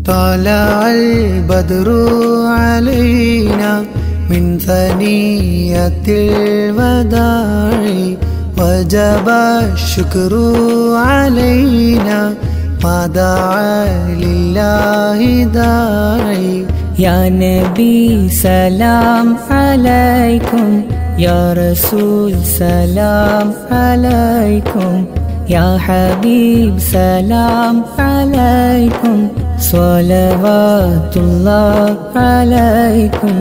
طلع البدر علينا من ثنية الوداع وجب الشكر علينا ما دعا لله داعي يا نبي سلام عليكم يا رسول سلام عليكم يا حبيب سلام عليكم صلوات الله عليكم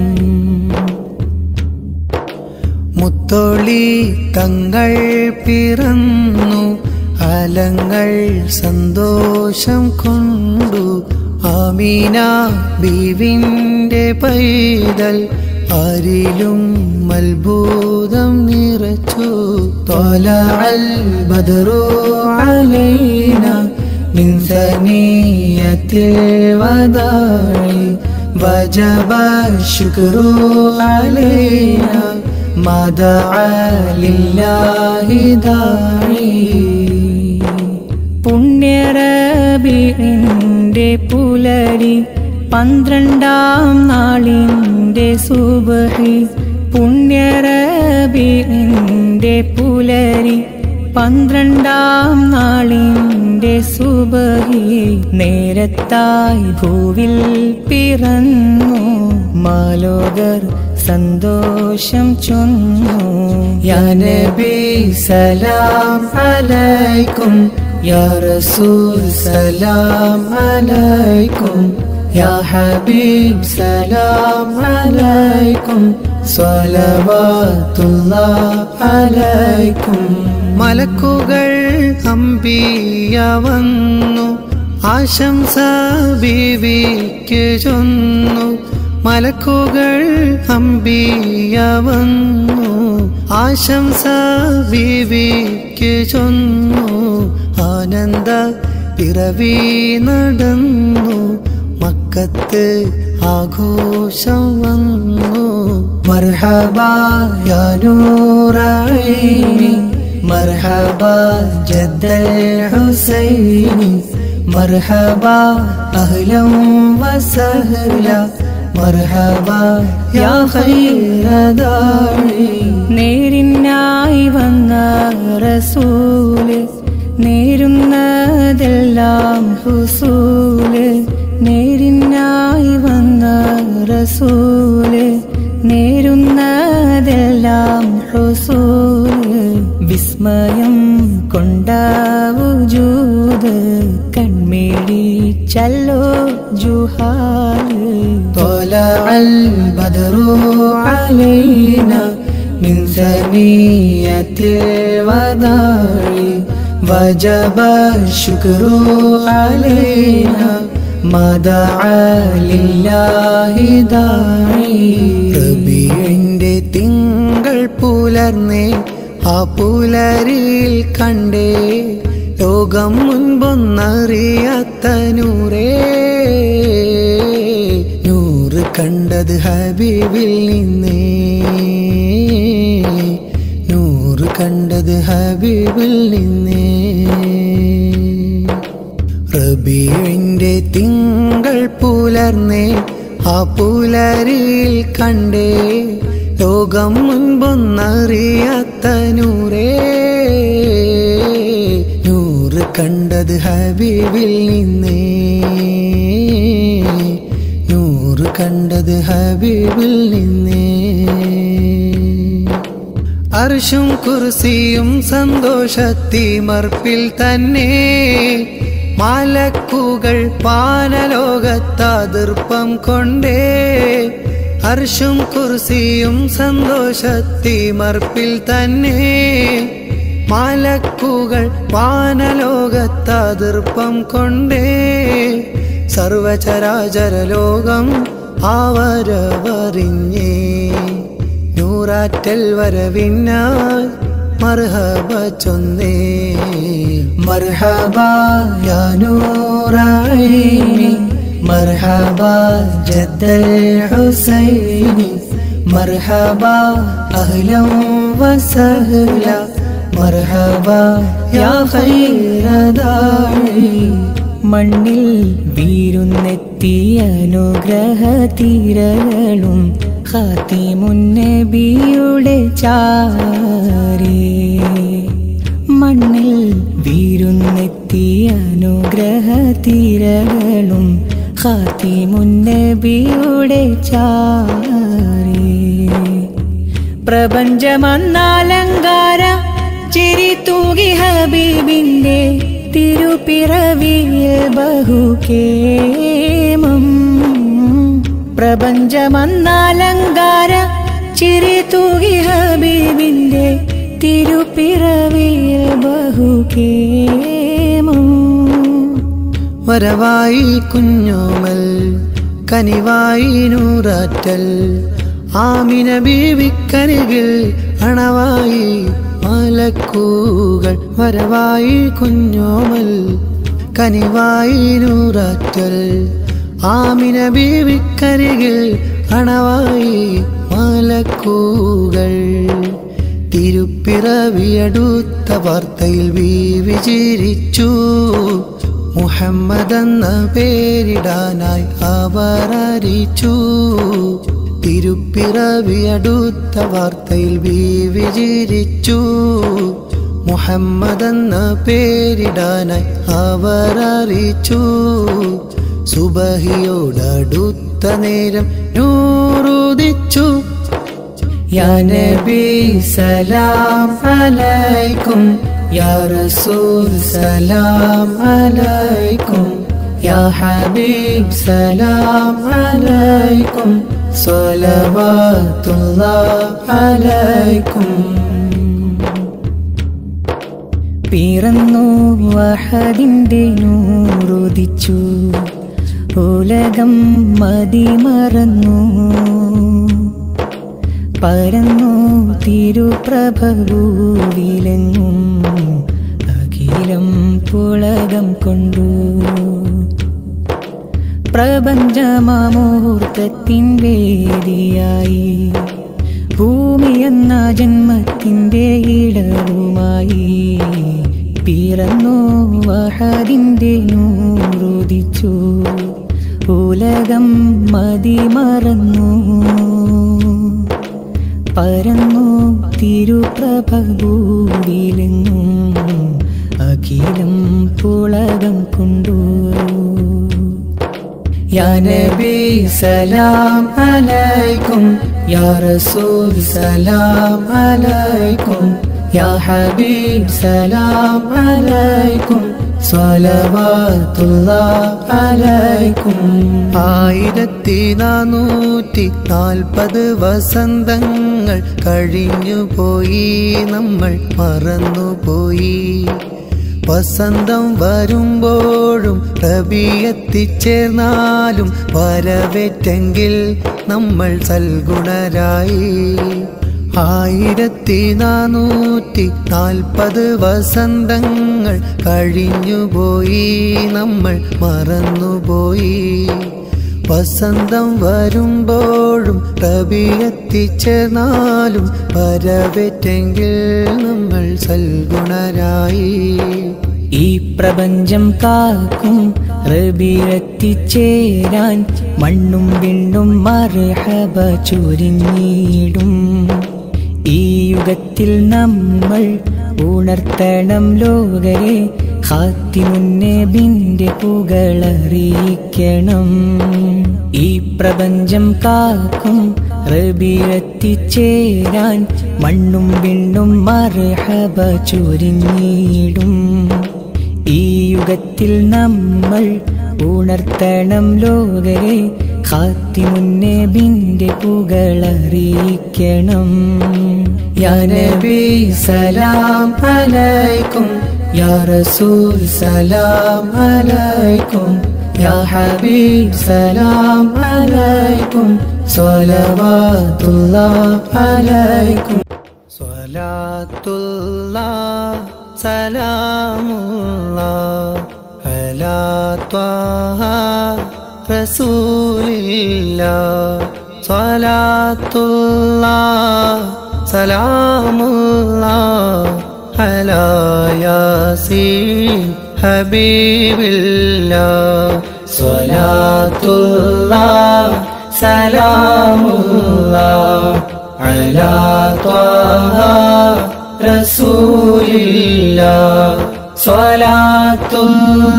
മുത്തൊളി തങ്ങൾ പിറന്നു അലങ്ങൾ സന്തോഷം കൊണ്ടു ആമീന ബീവിൻ്റെ പൈതൽ ആരിലും അത്ഭുതം നിറച്ചു തോല അൽ ബദറു അലൈന من ثنية الوداع وجب الشكر علينا ما دعا لله داعي പുണ്യറബിന്റെ പുലരി പന്ത്രണ്ടാം നാളിൻ്റെ സുബഹി പുണ്യറബിന്റെ പുലരി പന്ത്രണ്ടാം നാളിൻ്റെ സുബഹി നേരത്തായി ഭൂവിൽ പിറന്നു മാലോകർ സന്തോഷം ചൊന്നു يا نبي سلام عليكم يا رسول سلام عليكم يا حبيب سلام عليكم صلوات الله عليكم മലക്കുകൾ അമ്പിയ വന്നു ആശംസ ബീവിക്ക് ചൊന്നു മലക്കുകൾ അമ്പിയ വന്നു ആശംസ ബീവിക്ക് ചൊന്നു ആനന്ദ പിറവി നടന്നു മക്കത്ത് ആഘോഷം വന്നു മർഹബായ നൂറൈനി مرحبا جد الحسين مرحبا أهلا وسهلا مرحبا يا خير داعي നേരിനായി വന്ന റസൂല് നേരുന്നതെല്ലാം ഹുസൂല് നേരിനായി വന്ന റസൂല് നേരുന്നതെല്ലാം ഹുസൂല് വിസ്മയം കൊണ്ടാവൂജൂത് കൺമേടിച്ചല്ലോ ജുഹാല് طلع البدر علينا من ثنية الوداع وجب الشكر علينا ما دعا لله داعي റബീഇന്റെ തിങ്കൾ പുലർന്നേ ആ പുലരിൽ കണ്ടേ ലോകം മുൻപൊന്നറിയാത്ത നൂറേ നൂറ് കണ്ടത് ഹബീബിൽ നിന്നേ നൂറ് കണ്ടത് ഹബീബിൽ നിന്നേ റബീഇന്റെ തിങ്കൾ പുലർന്നേ ആ പുലരിൽ കണ്ടേ ലോകം മുൻപൊന്നറിയാത്ത നൂറേ നൂറ് കണ്ടത് ഹബീബിൽ നിന്നേ നൂറ് കണ്ടത് ഹബീബിൽ നിന്നേ അർഷും കുർസിയും സന്തോഷത്തിമർപ്പിൽ തന്നെ മാലക്കുകൾ പാനലോകത്താതിർപ്പം കൊണ്ടേ അർഷും കുർസിയും സന്തോഷത്തിമർപ്പിൽ തന്നെ മാലക്കുകൾ പാനലോകത്താതിർപ്പം കൊണ്ടേ സർവചരാചര ലോകം ആവരവറിഞ്ഞേ നൂറാറ്റൽ വരവിനാൽ മർഹബ ചൊന്നേ മർഹബ യാ നൂറൈനി മർഹബ ജദ്ദൽ ഹുസൈനി മർഹബ അഹ്ലം വസഹ്ല മർഹബ യാ ഖൈര ദാഇ മണ്ണിൽ വീരുന്നെത്തിയ അനുഗ്രഹ തീരകളും ഖാത്തിമുന്നബിയുടെ ചാരേ മണ്ണിൽ വീരുന്നെത്തിയ അനുഗ്രഹ തീരകളും ഖാത്തിമുന്നബിയുടെ ചാരേ പ്രപഞ്ചമന്നാലങ്കാര ചിരി തൂകി ഹബീബിന്റെ തിരുപ്പിറവിയിൽ ബഹുകേമം പ്രപഞ്ചമന്നാലങ്കാര ചിരി തൂകി ഹബീബിന്റെ തിരുപ്പിറവിയിൽ ബഹുകേമം വരവായി കുഞ്ഞോമൽ കനിവായി നൂറാറ്റൽ ആമിന ബീവിക്കരികിൽ അണവായി മലക്കൂകൾ വരവായി കുഞ്ഞോമൽ കനിവായി നൂറാറ്റൽ ആമിന ബീവിക്കരികിൽ അണവായി മലക്കൂകൾ തിരുപ്പിറവിയടുത്ത വാർത്തയിൽ ബീവി ചിരിച്ചു മുഹമ്മദ് എന്ന പേരിടാനായി അവർ അറിയിച്ചു തിരുപ്പിറവിയടുത്ത വാർത്തയിൽ ബീവി ചിരിച്ചു മുഹമ്മദ് എന്ന പേരിടാനായി അവർ അറിയിച്ചു സുബഹിയോടടുത്ത നേരം നൂറുദിച്ചു يا نبي سلام عليكم يا رسول سلام عليكم يا حبيب سلام عليكم صلوات الله عليكم പിറന്നു വഹദിന്റെ നൂറുദിച്ചു ഉലകം മതിമറന്നു പരന്നു തിരുപ്രഭഭൂവിലെങ്ങും അഖിലം പുളകം കൊണ്ടു പ്രപഞ്ചമാമുഹൂർത്തത്തിൻ വേദിയായി ഭൂമി എന്ന ജന്മത്തിൻ്റെ ഇടവുമായി പിറന്നു വഹദിൻ്റെ നൂറുദിച്ചു ഉലകം മതിമറന്നു പരന്നു തിരുപ്രഭഭൂവിലെങ്ങും അഖിലം പുളകം കൊണ്ടു يا نبي سلام عليكم يا رسول سلام عليكم يا حبيب سلام عليكم صلوات الله عليكم ആയിരത്തി നാനൂറ്റി നാൽപ്പത് വസന്തങ്ങൾ കഴിഞ്ഞുപോയി നമ്മൾ മറന്നുപോയി വസന്തം വരുമ്പോഴും റബി എത്തിച്ചേർന്നാലും വരവേറ്റെങ്കിൽ നമ്മൾ സൽഗുണരായി ആയിരത്തി നാനൂറ്റി നാൽപ്പത് വസന്തങ്ങൾ കഴിഞ്ഞുപോയി നമ്മൾ മറന്നുപോയി വസന്തം വരുമ്പോഴും റബി എത്തിച്ചേർന്നാലും വരവേറ്റെങ്കിൽ നമ്മൾ സൽഗുണരായി ഈ പ്രപഞ്ചം കാക്കും റബിയെത്തിച്ചേരാൻ മണ്ണും വിണ്ണും മർഹബ ചൊരിഞ്ഞിടും ഈ യുഗത്തിൽ നമ്മൾ ഉണർത്തണം ലോകരെ ഹാത്തിമുന്നെ ബിന്റെ പുകളറിയിക്കണം ഈ പ്രപഞ്ചം കാക്കും റബിയെത്തിച്ചേരാൻ മണ്ണും വിണ്ണും മർഹബ ചൊരിഞ്ഞിടും ഈ യുഗത്തിൽ നമ്മൾ ഉണർത്തണം ലോകരെ ഹാത്തിമുന്നെ ബിന്റെ പുകളറിയിക്കണം യാ നബി സലാം അലൈക്കും യാ റസൂൽ സലാം അലൈക്കും യാ ഹബീബ് സലാം അലൈക്കും സ്വലവാത്തുല്ലാഹ് അലൈക്കും സ്വലാത്തുള്ള സലാമുള്ള അലാ ത്വാഹ റസൂലില്ല സ്വലാത്തുള്ള സലാമുള്ള അലാ യാസീൻ ഹബീബില്ല സ്വലാത്തുള്ള സലാമുള്ള അലാ ത്വാഹ റസൂലില്ല സ്വലാത്തുള്ള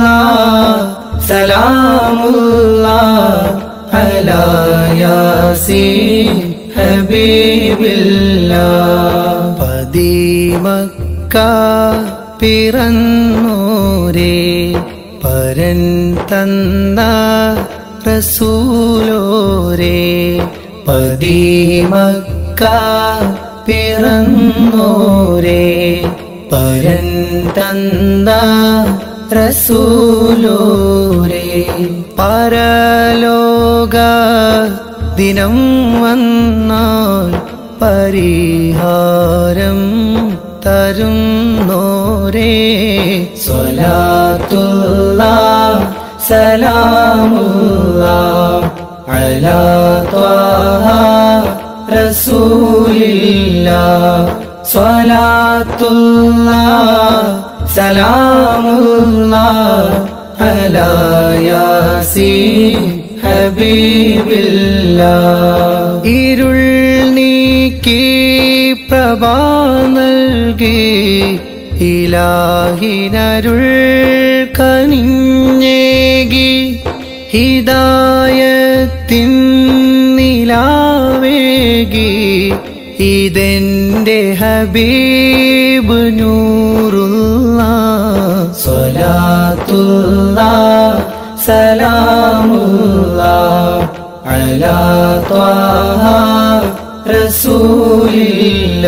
സലാമുള്ള അലാ യാസീൻ ഹബീബില്ല പതിമക്ക പിറന്നോരേ പരൻ തന്ന റസൂലോരേ പതിമക്ക പിറന്നോരേ പരൻ തന്ന റസൂലോരേ പരലോക ദിനം വന്നാൽ പരിഹാരം തരുന്നോരേ സ്വലാത്തുള്ള സലാമുള്ള അലാ ത്വാഹ റസൂലില്ല സ്വലാത്തുള്ള സലാമുള്ള അലാ യാസീൻ ഹബീബില്ല ഇരുൾ നീക്കി പ്രഭ നൽകി ഇലാഹിനരുൾ കനിഞ്ഞേകി ഹിദായത്തിൻ നിലാവേകി ഇതെന്റെ ഹബീബ് നൂറുള്ള സ്വലാത്തുള്ള സലാമുള്ള അലാ ത്വാഹ റസൂലില്ല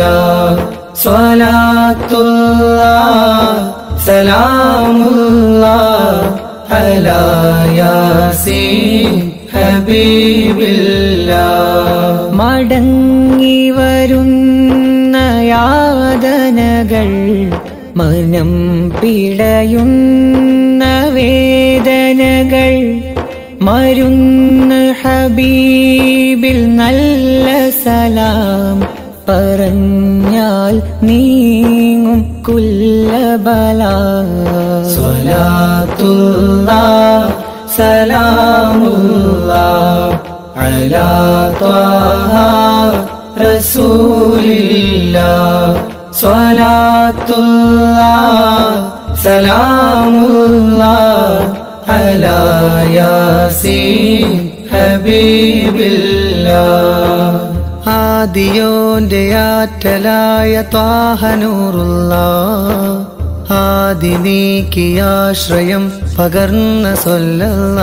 സ്വലാത്തുള്ള സലാമുള്ള അലാ യാസീൻ ഹബീബില്ല മടങ്ങി വരുന്ന യാതനകൾ മനം പിടയുന്ന വേദനകൾ മരുന്ന് ഹബീബിൽ നല്ല സലാം പറഞ്ഞാൽ നീങ്ങും കുല്ലബല സ്വലാത്തുള്ള സലാമുള്ള അലാ ത്വാഹ റസൂലില്ല സ്വലാത്തുള്ള സലാമുള്ള അലാ യാസീൻ ഹബീബില്ല ആദിയോന്റെ ആറ്റലായ ത്വാഹനൂറുള്ള ആദി നീക്കിയാശ്രയം പകർന്ന സൊല്ലല്ല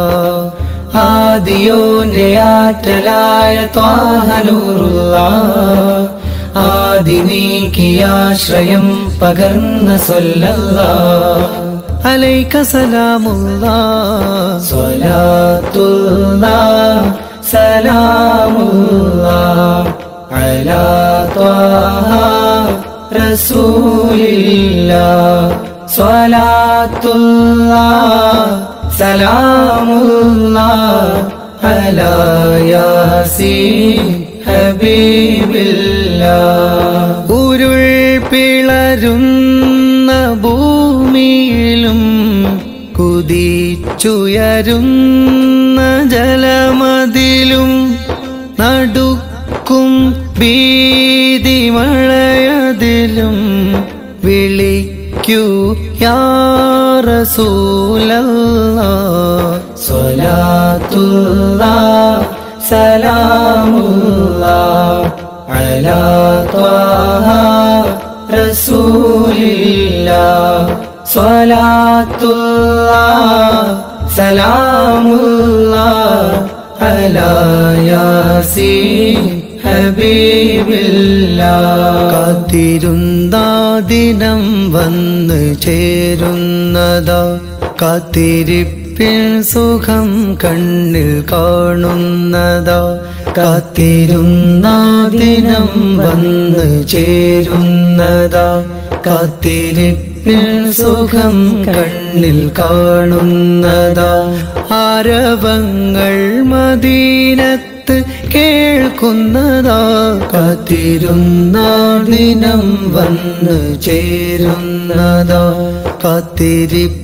ആദിയോന്റെ ആറ്റലായ ത്വാഹനൂറുള്ള ആദി നീക്കിയാശ്രയം പകർന്ന സൊല്ലല്ല അലൈക സലാമുള്ള സ്വലാത്തുള്ള സലാമുള്ള അലാ ത്വാഹ റസൂലില്ല സ്വലാത്തുള്ള സലാമുള്ള അലാ യാസീൻ ഹബീബില്ല ഉരുൾ പിളരുന്ന ഭൂമിയിലും കുതിച്ചുയരുന്ന ജലമതിലും നടുക്കും ഭീതിമഴയതിലും വിളിക്കൂ യാറസൂലല്ല സ്വലാത്തുള്ള സലാമുള്ള അലാ ത്വാഹ റസൂലില്ല സ്വലാത്തുള്ള സലാമുള്ള അലാ യാസീൻ ഹബീബില്ല കാത്തിരുന്ന ദിനം വന്ന് ചേരുന്നതാ കാത്തിരിപ്പിൻ സുഖം കണ്ണിൽ കാണുന്നതാ കാത്തിരുന്ന ദിനം വന്ന് ചേരുന്നതാ കാത്തിരിപ്പിൻ സുഖം കണ്ണിൽ കാണുന്നതാ ആരവങ്ങൾ മദീനത്ത് കേൾക്കുന്നതാ കാത്തിരുന്ന ദിനം വന്ന് ചേരുന്നതാ കാത്തിരിപ്പ്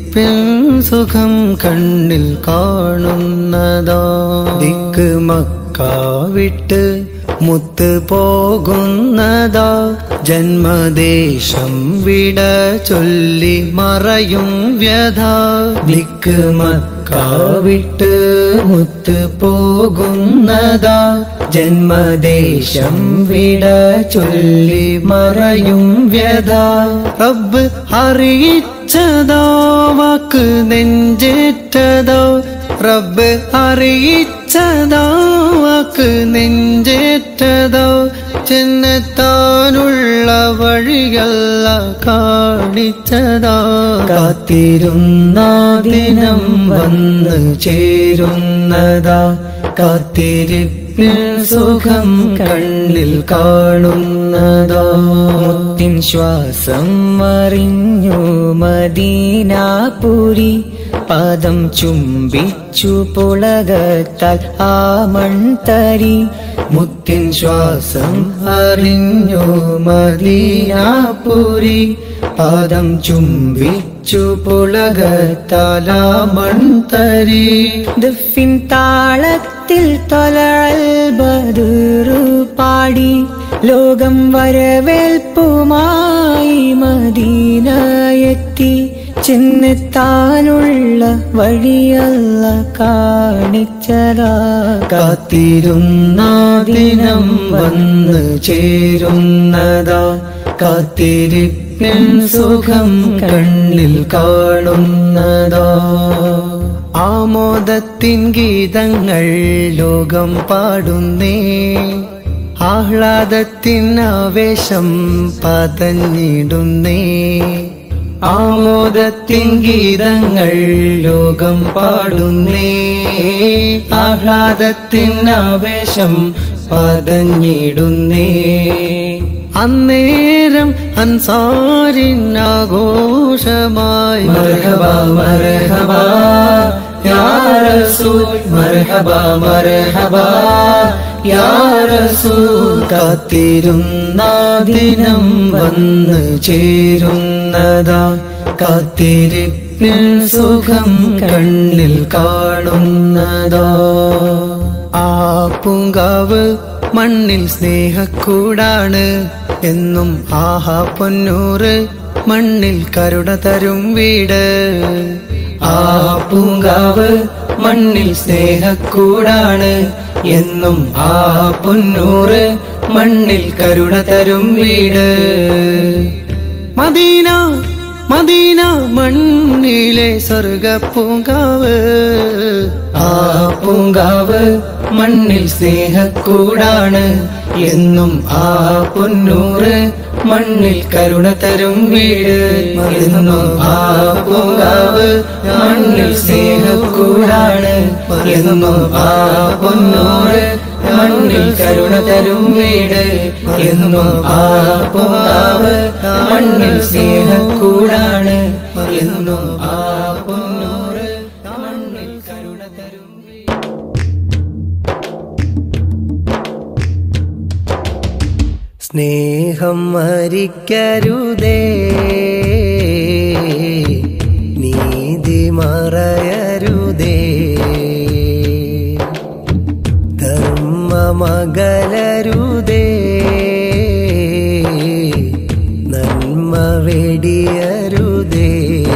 കാത്തിരിപ്പിൽ സുഖം കണ്ണിൽ കാണുന്നതാ ദിക്ക് മക്ക വിട്ട് മുത്ത് പോകുന്നതാ ജന്മദേശം വിട ചൊല്ലി മറയും വ്യഥ ദിക്ക് മക്ക വിട്ട് മുത്ത് പോകുന്നതാ ജന്മദേശം വിട ചൊല്ലി മറയും വ്യഥ റബ്ബ് അറിയിച്ചതോ വാക്ക് നെഞ്ചേറ്റതോ റബ്ബ് അറിയിച്ചതോ വാക്ക് നെഞ്ചേറ്റതോ ചെന്നെത്താനുള്ള വഴിയല്ല കാണിച്ചതാ കാത്തിരുന്ന ദിനം വന്ന് ചേരുന്നതാ കാത്തിരിപ്പിൽ സുഖം കണ്ണിൽ കാണുന്നതാ മുത്തിൻ ശ്വാസം അറിഞ്ഞു മദീനാപുരി പദം ചുംബിച്ചു പുളകത്താൽ ആ മൺതരി മുത്തിൻ ശ്വാസം അറിഞ്ഞു മദീനാപുരി പാദം ചുംബിച്ചു പുളകത്താല മൺതരി ദഫിൻ താളത്തിൽ തൊലൽ ബദുറു പാടി ലോകം വരവേൽപ്പുമായി മദീനയെത്തി ചെന്നെത്താനുള്ള വഴിയല്ല കാണിച്ചതാ കാത്തിരുന്ന ദിനം വന്ന് ചേരുന്നതാ കാത്തിരിപ്പിൻ സുഖം കണ്ണിൽ കാണുന്നതാ ആമോദത്തിൻ ഗീതങ്ങൾ ലോകം പാടുന്നേ ആഹ്ലാദത്തിൻ ആവേശം പതഞ്ഞിടുന്നേ ആമോദത്തിൻ ഗീതങ്ങൾ ലോകം പാടുന്നേ ആഹ്ലാദത്തിൻ ആവേശം പതഞ്ഞിടുന്നേ അന്നേരം അൻസാരിനാഘോഷമായി മർഹബ മർഹബ യാ റസൂൽ മർഹബ മർഹബ യാ റസൂൽ കാത്തിരുന്ന ദിനം വന്ന് ചേരുന്നതാ കാത്തിരിപ്പിൽ സുഖം കണ്ണിൽ കാണുന്നതാ ആ പൂങ്കാവ് മണ്ണിൽ സ്നേഹക്കൂടാണ് എന്നും ആഹാ പൊന്നൂറ് മണ്ണിൽ കരുണ തരും വീട് ആ പൂങ്കാവ് മണ്ണിൽ സ്നേഹക്കൂടാണ് എന്നും ആ പൊന്നൂറ് മണ്ണിൽ കരുണ തരും വീട് മദീന മദീന മണ്ണിലെ സ്വർഗ പൂങ്കാവ് ആ പൂങ്കാവ് മണ്ണിൽ സ്നേഹക്കൂടാണ് എന്നും ആ പൊന്നൂറ് മണ്ണിൽ കരുണ തരും വീട് എന്നും ആ പൂങ്കാവ് മണ്ണിൽ സ്നേഹക്കൂടാണ് എന്നും ആ പൊന്നൂറ് മണ്ണിൽ കരുണ തരും വീട് എന്നും ആ പൂങ്കാവ് മണ്ണിൽ സ്നേഹക്കൂടാണ് എന്നും ആ പൊന്നൂറ് മണ്ണിൽ കരുണ തരും സ്നേഹം മരിക്കരുതേ നീതി മറയരുതേ ധർമ്മമകലരുതേ നന്മ വെടിയരുതേ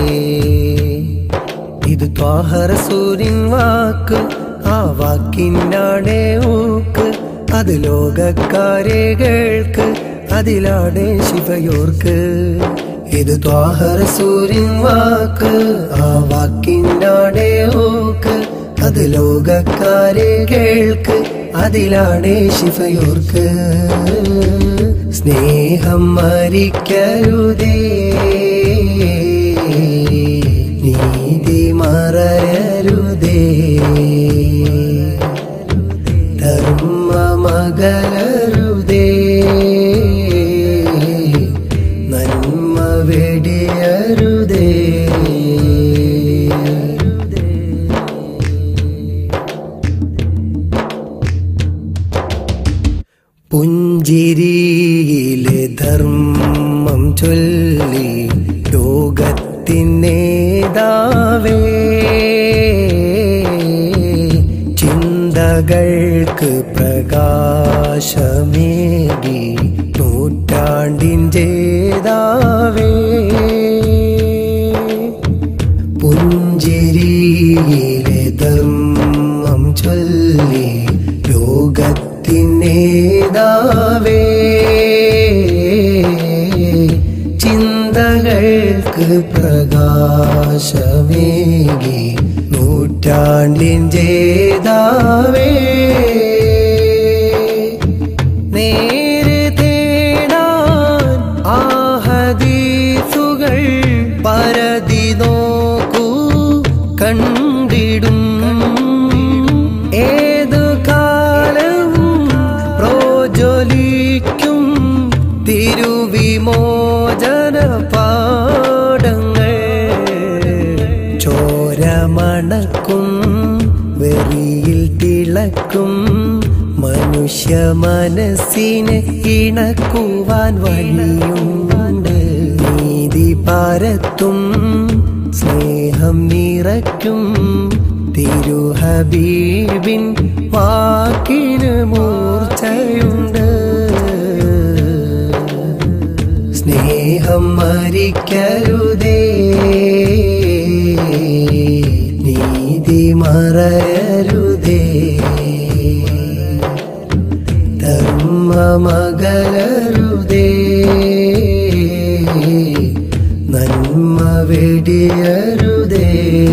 ഇത് ത്വാഹര സൂര്യൻ വാക്ക് ആ വാക്കിനാടെ ഊക്ക് അത് ലോകക്കാരെ കേൾക്ക് അതിലാടെ ശിവയോർക്ക് ഇത് ത്വാഹര സൂര്യൻ വാക്ക് ആ വാക്കിനാടെ ഊക്ക് അത് ലോകക്കാരെ കേൾക്ക് അതിലാടെ ശിവയോർക്ക് സ്നേഹം മരിക്കരുതേ നീതി മറയരുതേ ധർമ്മമകലരുതേ നന്മ വെടിയരുതേ പുഞ്ചിരിയിലെ ധർമ്മം ചൊല്ലി ലോകത്തിനേതാവായി ചിന്തകൾക്ക് പ്രകാശമേകി നൂറ്റാണ്ടിൻ്റെ ദാവേ പുഞ്ചിരിയിലെ ധർമ്മം ചൊല്ലി ലോകത്തിനേതാവേ ചിന്തകൾക്ക് പ്രകാശമേകി നൂറ്റാണ്ടിൻ ജേതാവേ നേര് തേടാൻ ആഹദീസുകൾ പരതി നോക്കൂ കണ്ടിടും ഏതു കാലവും പ്രോജ്വലിക്കും തിരുവിമോചന പാടങ്ങൾ ചോരമണക്കും വെറിയിൽ തിളക്കും മനുഷ്യ മനസ്സിനെ ഇണക്കുവാൻ വഴിയുണ്ട് നീതി പരത്തും സ്നേഹം നിറയ്ക്കും തിരുഹബീബിൻ വാക്കിന് മൂർച്ചയുണ്ട് സ്നേഹം മരിക്കരുതേ നീതി മറയരുതേ ധർമ്മമകലരുതേ നന്മ വെടിയരുതേ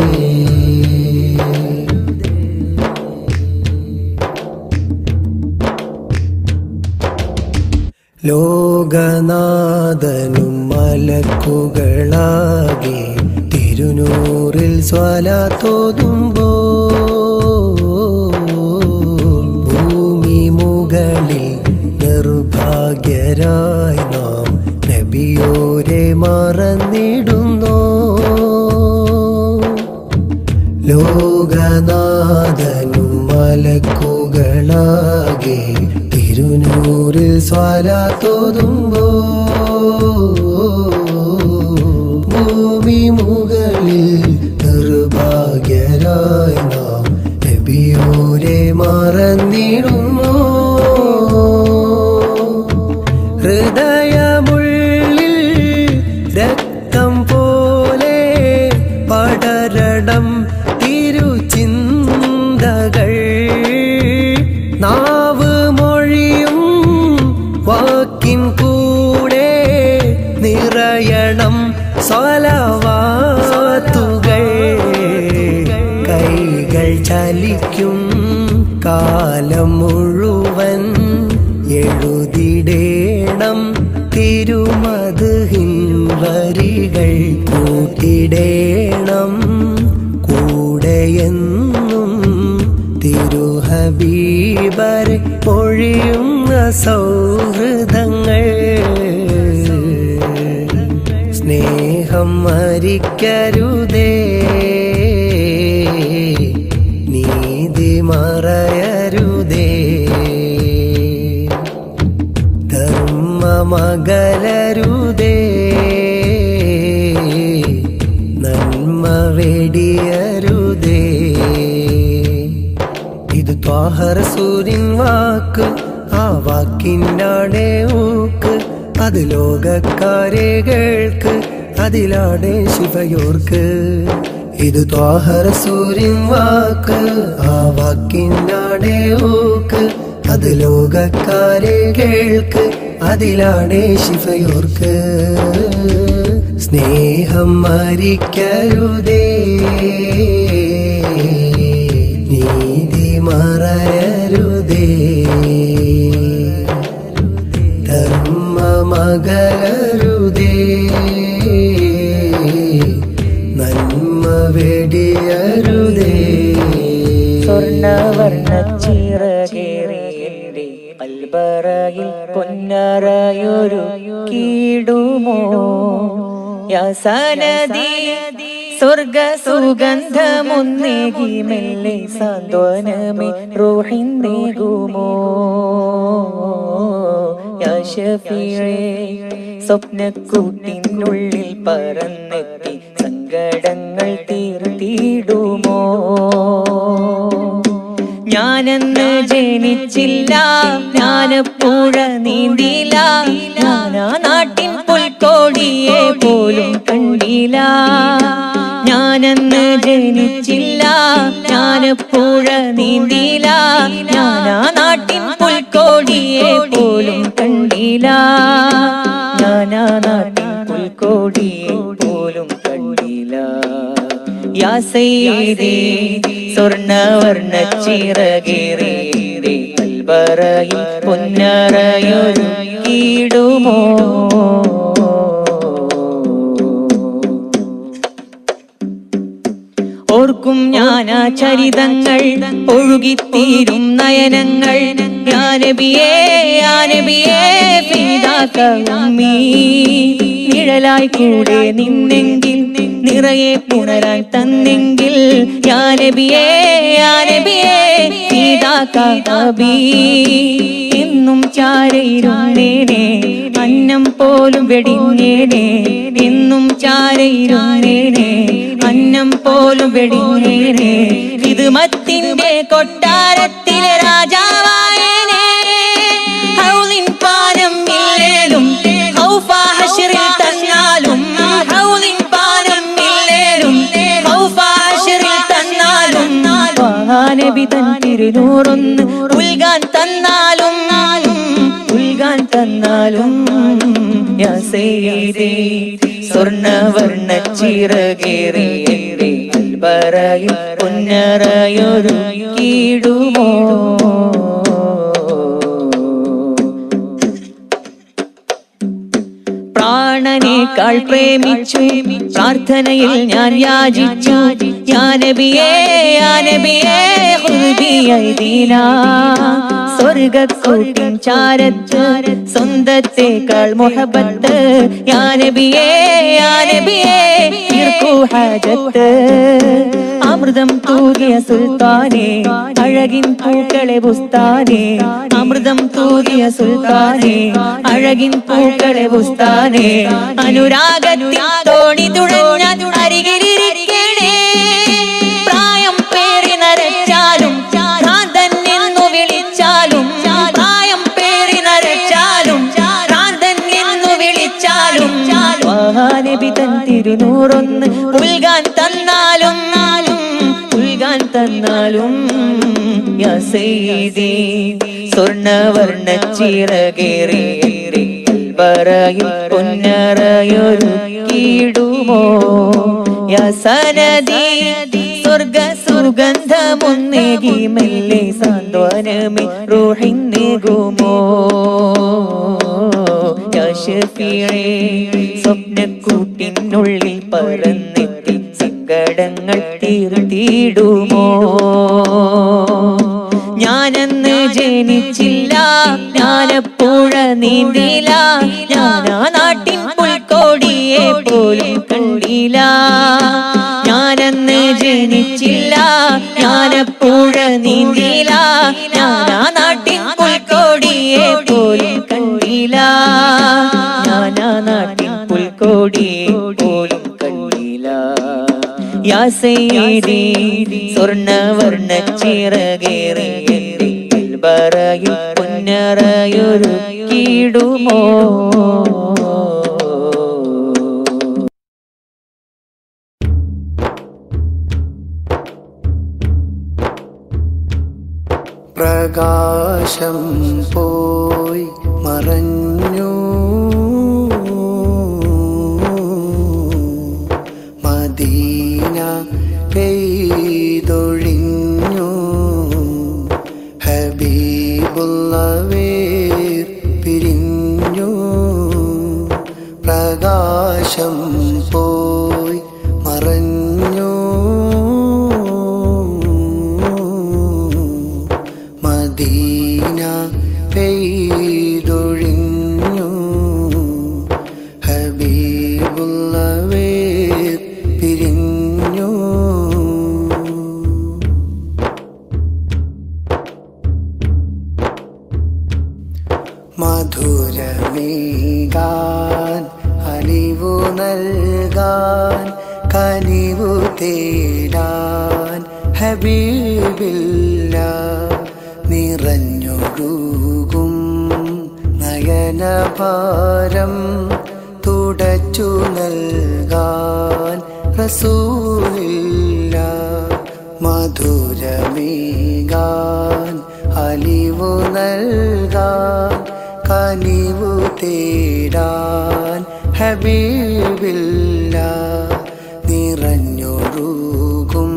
ലോകനാഥനും മലക്കുകളാകെ തിരുനൂറിൽ സ്വലാത്തോതുമ്പോ ഭൂമി മുകളിൽ നിർഭാഗ്യരായി നാം നബിയോരെ മറന്നിടുന്നോ ലോകനാഥനും മലക്കുകളാകെ തിരുനൂറിൽ സ്വലാത്തോതുമ്പോ ഭൂമി മുകളിൽ നിർഭാഗ്യരായി നാം നബിയോരെ മറന്നിടുന്നു ഹൃദയമുള്ളിൽ രക്തം പോലെ പടരണം തിരുചിന്തകൾ നാവ് മൊഴിയും വാക്കിൻ കൂടെ നിറയണം സ്വലവാത്തുകൾ കൈകൾ ചലിക്കും കാലം മുഴുവൻ എഴുതിടേണം തിരുമതുഹിൻ വരികൾ കൂട്ടിടേണം കൂടെയെന്നും തിരുഹബീബർ പൊഴിയുന്ന സൗഹൃദങ്ങൾ സ്നേഹം മരിക്കരുതേ നീതി മറയരുതേ ധർമ്മമകലരുതേ നന്മ വെടിയരുതേ ഇത് ത്വാഹറസൂരിൻ വാക്ക് ആ വാക്കിനാടെ ഊക്ക് അത് ലോകക്കാരെകൾക്ക് അതിലാടെ ശിവയോർക്ക് ഇത് ത്വാഹറസൂരിൻ വാക്ക് ആ വാക്കിനാടെ ഊക്ക് അത് ലോകക്കാരെ കേൾക്ക് അതിലാണേ ശിവയോർക്ക് സ്നേഹം മരിക്കരുതേ നീതി മറയരുതേ ധർമ്മമകരുതേ നന്മ വെടിയരുതേ സ്വർണവർണ്ണ ചിറകേറി എന്റെ കൽബറയിൽ പൊന്നറയൊരു കീടുമോ യസനദി സ്വർഗ സുഗന്ധമൊന്നേകി മെല്ലെ സാന്ത്വനമേ റൂഹിന്നേകുമോ യാ ഷഫീഴേ സ്വപ്നക്കൂട്ടിനുള്ളിൽ പറന്നെത്തി സങ്കടങ്ങൾ തീർത്തിടുമോ ഞാനെന്ന് ജനിച്ചില്ല ഞാനപ്പുഴ നീന്തില്ല ഞാനാ നാട്ടിൻ പുൽക്കോടിയെ പോലും കണ്ടില്ല ഞാനെന്ന് ജനിച്ചില്ല ഞാനപ്പുഴ നീന്തില്ല ഞാനാ നാട്ടിൻ പുൽക്കോടിയെ പോലും കണ്ടില്ല ഞാനാ നാട്ടിൻ പുൽക്കോടിയെ പോലും കണ്ടില്ല യാ സയ്യിദി സ്വർണവർണ്ണ ചിറകേറിയേറി കൽബറയിൽ പൊന്നറയൊരു കീടുമോ ഓർക്കും ഞാനാ ചരിതങ്ങൾ ഒഴുകിത്തീരും നയനങ്ങൾ യാനബിയേ യാനബിയേ പീതാക്കമ്മീ നിഴലായി കൂടെ നിന്നെങ്കിൽ നിറയെ പുണരാൻ തന്നെങ്കിൽ യാനബിയേ യാനബിയേ പീതാക്കബീ എന്നും ചാരയിരുന്നേനെ അന്നം പോലും വെടിഞ്ഞേനെ എന്നും ചാരയിരുന്നേനെ അന്നം പോലും വെടിഞ്ഞേനെ ഇത് മത്തിന്റെ കൊട്ടാരത്തിലെ രാജാവായനെ ഹൗലിൻ പാനം ഇല്ലേലും ഹൗഫ ഹശ്റിൽ തന്നാലും ഹൗലിൻ പാനം ഇല്ലേലും ഹൗഫ ഹശ്റിൽ തന്നാലും നബി തൻ തിരുനൂറൊന്ന് ഉൽകാൻ തന്നാലും ഉൽകാൻ തന്നാലും യാ സയ്യിദി സ്വർണവർണ്ണ ചിറകേറിയേറി അൽബറയിൽ പൊന്നറയൊരു കീടുമോ പ്രാണനേക്കാൾ പ്രേമിച്ചു പ്രാർത്ഥനയിൽ ഞാൻ യാചിച്ചു യാനബിയേ യാനബിയേ ഹുബിയൈദീന സ്വർഗക്കൂട്ടിൻ ചാരത്ത് സ്വന്തത്തേക്കാൾ മുഹബത്ത് യാനബിയേ യാനബിയേ തീർക്കൂ ഹാജത്ത് അമൃതം തൂകിയ സുൽത്താനെ അഴകിൻ പൂക്കളെ ബുസ്താനെ അമൃതം തൂകിയ സുൽത്താനെ അഴകിൻ പൂക്കളെ ബുസ്താനെ അനുരാഗത്തിൽ തോണി തുഴഞ്ഞ അരികിലിരിക്കണേ പ്രായം പേറി നരച്ചാലും ഭ്രാന്തൻ എന്നു വിളിച്ചാലും പ്രായം പേറി നരച്ചാലും ഭ്രാന്തൻ എന്നു വിളിച്ചാലും മഹാനബി തൻ തിരുനൂറൊന്ന് ഉൽകാൻ തന്നാലും ഉൽകാൻ തന്നാലും യാ സയ്യിദി സ്വർണവർണ്ണ ചിറകേറിയേറി കൽബറയിൽ പൊന്നറയൊരു കീടുമോ യാ സനദി സ്വർഗ സുഗന്ധമൊന്നേകി മെല്ലെ സാന്ത്വനമേ റൂഹിന്നേകുമോ യാ ഷഫീഴേ സ്വപ്നക്കൂട്ടിനുള്ളിൽ പറന്നെത്തി സങ്കടങ്ങൾ തീർത്തിടുമോ ഞാനെന്ന് ജനിച്ചില്ല ഞാനപ്പുഴ നീന്തില്ല ഞാനാ നാട്ടിൻ പുൽക്കോടിയെ പോലും കണ്ടില്ല ഞാനെന്ന് ജനിച്ചില്ല ഞാനപ്പുഴ നീന്തില്ല ഞാനാ നാട്ടിൻ പുൽക്കോടിയെ പോലും കണ്ടില്ല ഞാനാ നാട്ടിൻ പുൽക്കോടിയെ പോലും കണ്ടില്ല യാ സയ്യിദി സ്വർണവർണ്ണ ചിറകേറിയേറി കൽബറയിൽ പൊന്നറയൊരു കീടുമോ പ്രകാശം പോയി മറഞ്ഞു മദീന പെയ്തൊഴിഞ്ഞു ഹബീബുള്ളവേർ പിരിഞ്ഞു പ്രകാശം പോയി മറഞ്ഞു മദീന പെയ്തൊഴിഞ്ഞു ഹബീബുള്ളവേർ പിരിഞ്ഞു മധുരമേകാൻ അലിവു നൽകാൻ കനിവു തേടാൻ ഹബീബില്ല നിറഞ്ഞൊഴുകും നയനഭാരം തുടച്ചു നൽകാൻ റസൂലില്ല മധുരമീകാൻ അലിവു നൽകാൻ കനിവു തേടാൻ ഹബീബില്ല നിറഞ്ഞൊഴുകും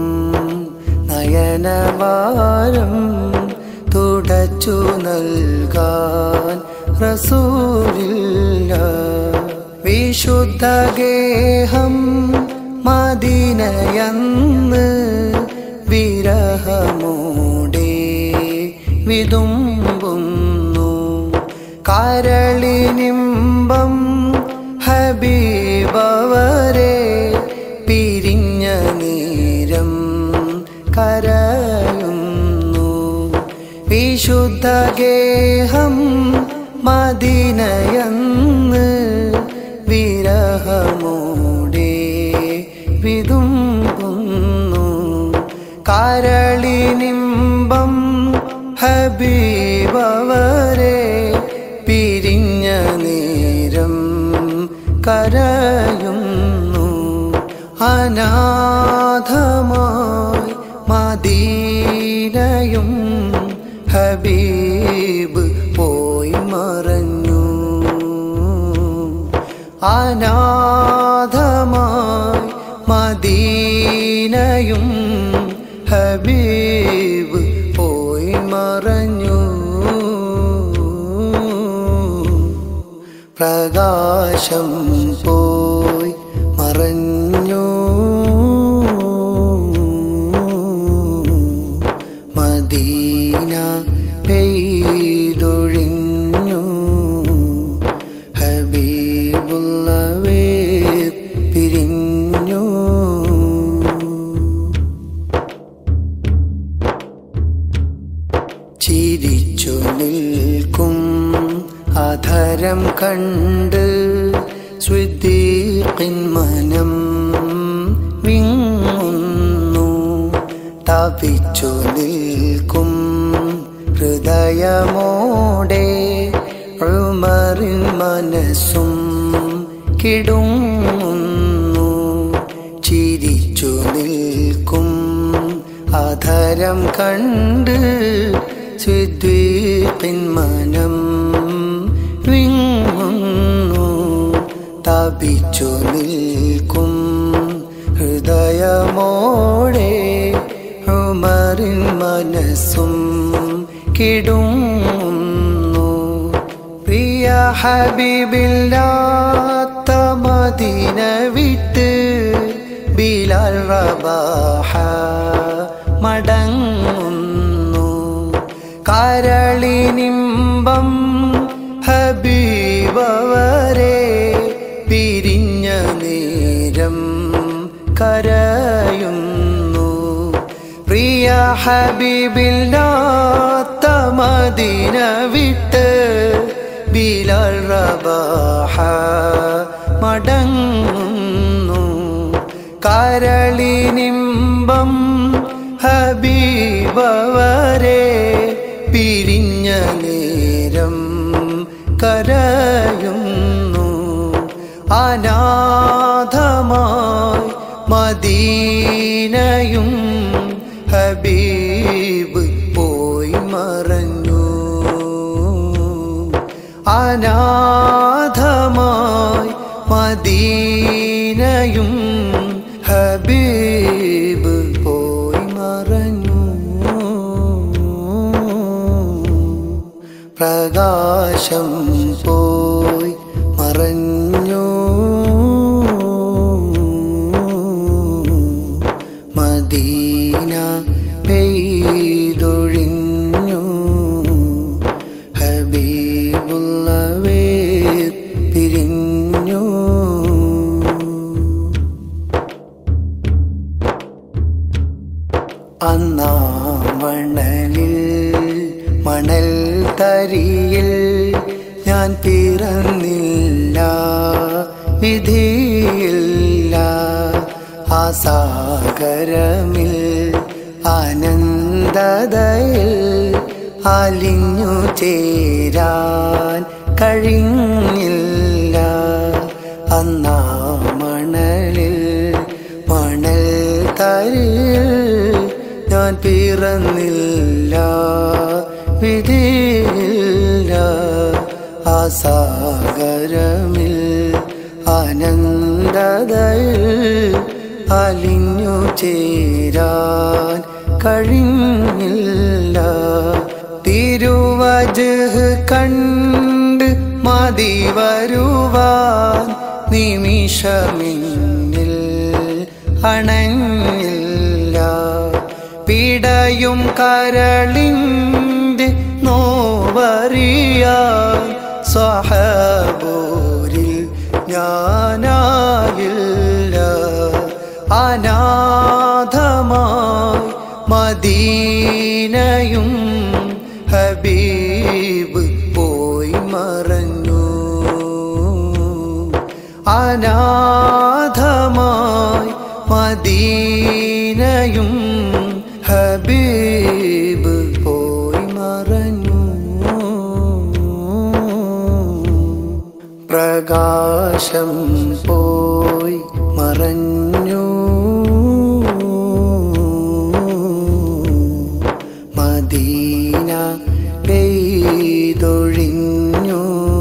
നയനവാരം തുടച്ചു നൽകാൻ റസൂലില്ല വിശുദ്ധ ഗേഹം മദീനയന്ന് വിരഹമൂടെ വിതുമ്പുന്നു കരളിനിമ്പം ഹബീബവരെ പിരിഞ്ഞ നേരം കരയുന്നു വിശുദ്ധ ഗേഹം മദീനയന്ന് വിരഹമൂടെ വിതുമ്പുന്നു കരളിനിമ്പം ഹബീബവരെ പിരിഞ്ഞ നേരം കരയുന്നു അനാഥമായി മദീനയും ഹബീബ് പോയി മറഞ്ഞു അനാഥമായി മദീനയും ഹബീബ് പോയി മറഞ്ഞു പ്രകാശം പോയി മറഞ്ഞു മദീന പെയ്തൊഴിഞ്ഞു ഹബീബുള്ളവേ പിരിഞ്ഞു ചിരിച്ചു നിൽക്കും അധരം കണ്ട് സ്വിദ്ദീഖിൻ മനം വിങ്ങുന്നു തപിച്ചു നിൽക്കും ഹൃദയമോടെ ഉമറിൻ മനസ്സും കിടുങ്ങുന്നു ചിരിച്ചു നിൽക്കും അധരം കണ്ട് സിദ്ദീഖിൻ മനം വിങ്ങുന്നു തപിച്ചു നിൽക്കും ഹൃദയമോടെ ഉമറിൻ മനസ്സും കിടുങ്ങുന്നു പ്രിയ ഹബീബില്ലാത്ത മദീന വിട്ട് ബിലാൽ റബാഹ മടങ്ങുന്നു കരളിനിമ്പം ഹബീബവരെ പിരിഞ്ഞ നേരം കരയുന്നു പ്രിയ ഹബീബില്ലാത്ത മദീന വിട്ട് ബിലാൽ റബാഹ മടങ്ങുന്നു കരളിനിമ്പം ഹബീബവരെ പിരിഞ്ഞ നേരം കരയുന്നു അനാഥമായി മദീനയും ഹബീബ് പോയി മറഞ്ഞു അനാഥമായി മദീനയും ഹബീബ് പോയി മറഞ്ഞു പ്രകാശം പോയി മറഞ്ഞു മദീന പെയ്തൊഴിഞ്ഞു ഹബീബുള്ളവേ പിരിഞ്ഞു അന്നാ മണലിൽ മണൽ തരിയിൽ ഞാൻ പിറന്നില്ല വിധിയില്ല ആ സാഗരമിൽ അനന്തതയിൽ അലിഞ്ഞു ചേരാൻ കഴിഞ്ഞില്ല അന്നാ മണലിൽ മണൽ തരിൽ ഞാൻ പിറന്നില്ല വിധിയില്ല ആ സാഗരമിൽ അനന്തതയിൽ അലിഞ്ഞു ചേരാൻ കഴിഞ്ഞില്ല തിരുവജ് കണ്ട് മതി വരുവാൻ നിമിഷമിന്നിൽ അണഞ്ഞില്ല പിടയും കരളിൻ്റെ നോവറിയാൻ സ്വഹബൂരിൽ ഞാനായില്ല അനാഥമായി മദീനയും ഹബീബ് പോയി മറഞ്ഞു അനാഥമായി മദീനയും ഹബീബ് പോയി മറഞ്ഞു പ്രകാശം പോയി മറഞ്ഞു മദീന പെയ്തൊഴിഞ്ഞു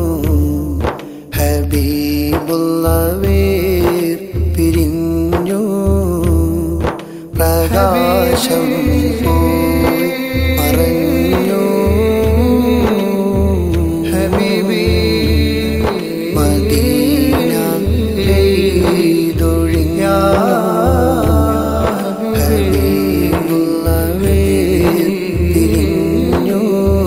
ഹബീബുള്ളവേർ പിരിഞ്ഞു പ്രകാശം പോയി മറഞ്ഞു ഹബീബി മദീന പെയ്തൊഴിഞ്ഞ ഹബീബുള്ളവേർ പിരിഞ്ഞു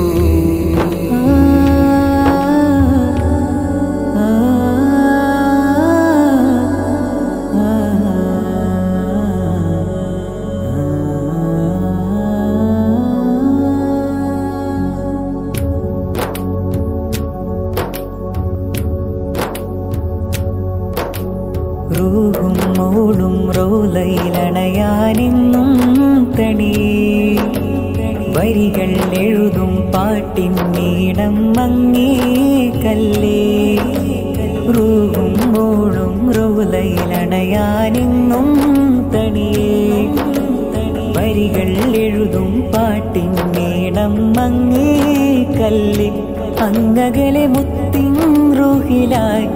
റൂഹും മോളും റോലയിലണയാനെന്നും തണി വരികൾ എഴുതും പാട്ടിൻ നീടം മങ്ങേ കല്ലേ റൂഹും മോളും റോലയിലണയാനെന്നും തണിയേ വരികൾ എഴുതും പാട്ടിൻ നീടം മങ്ങേ കല്ലേ അങ്ങകലെ മുത്തിൻ റൂഹിലായി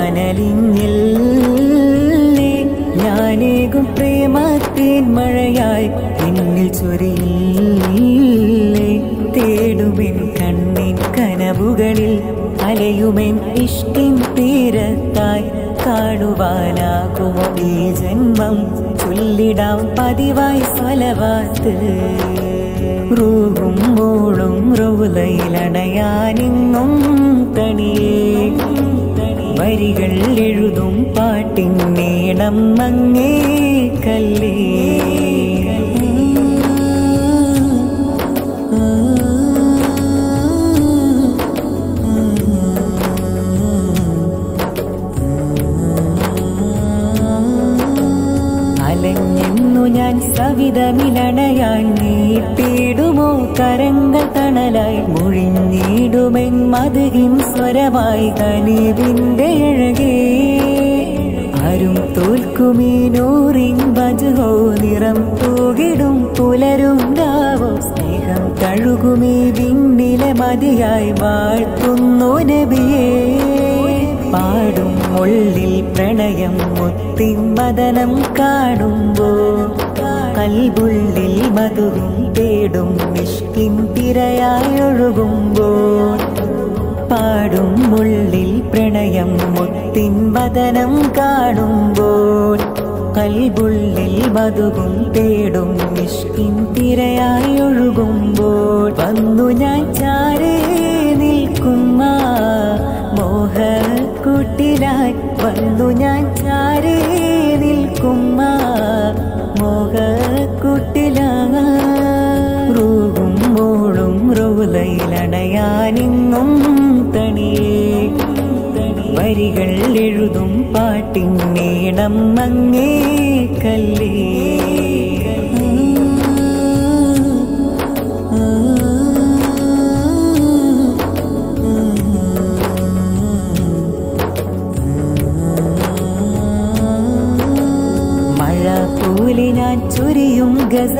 ഞാനലിഞ്ഞില്ലേ ഞാനേകും പ്രേമത്തേൻ മഴയായി എന്നിൽ ചൊരിയില്ലേ തേടുമെൻ കണ്ണിൻ കനവുകളിൽ അലയുമെൻ ഇഷ്ടിൻ തീരത്തായി കാണുവാനാകുമോ ഈ ജന്മം ചൊല്ലിടാം പതിവായി സ്വലവാത്ത് റൂഹും മോളും റോലയിലണയാനിന്നും തണിയേ വരികൾ എഴുതും പാട്ടിൻ നീളം മങ്ങേ കല്ലേ അലഞ്ഞെന്നു ഞാൻ സവിതമിലണയാൻ നീട്ടിടുമോ കരങ്ങൾ തണലായി മുഴിഞ്ഞിടുമെൻ മധുകിൻ സ്വരമായി കനിവിന്റെ അഴകേ ആരും തോൽക്കുമീ നൂറിൻ ബജുഹോ നിറം തൂകിടും പുലരും രാവോ സ്നേഹം തഴുകുമീ വിണ്ണിലെ മതിയായി വാഴ്ത്തുന്നു നബിയേ പാടും ഉള്ളിൽ പ്രണയം മുത്തിൻ മദനം കാണുമ്പോ കൽബുള്ളിൽ മധുവും തേടും നിഷ്കിൻ തിരയായി ഒഴുകുമ്പോൾ പാടും ഉള്ളിൽ പ്രണയം മുത്തിൻ വദനം കാണുമ്പോൾ കൽബുള്ളിൽ മധുവും തേടും നിഷ്കിൻ തിരയായി ഒഴുകുമ്പോൾ വന്നു ഞാൻ ചാരേ നിൽക്കുന്ന മോഹക്കൂട്ടിലായി വന്നു ഞാൻ ചാരേ നിൽക്കുന്ന മോഹക്കൂട്ടിലായി റൂഹും മോളും റോലയിലണയാനിന്നും തണിയേ വരികൾ എഴുതും പാട്ടിൻ നീളം മങ്ങേ കല്ലേ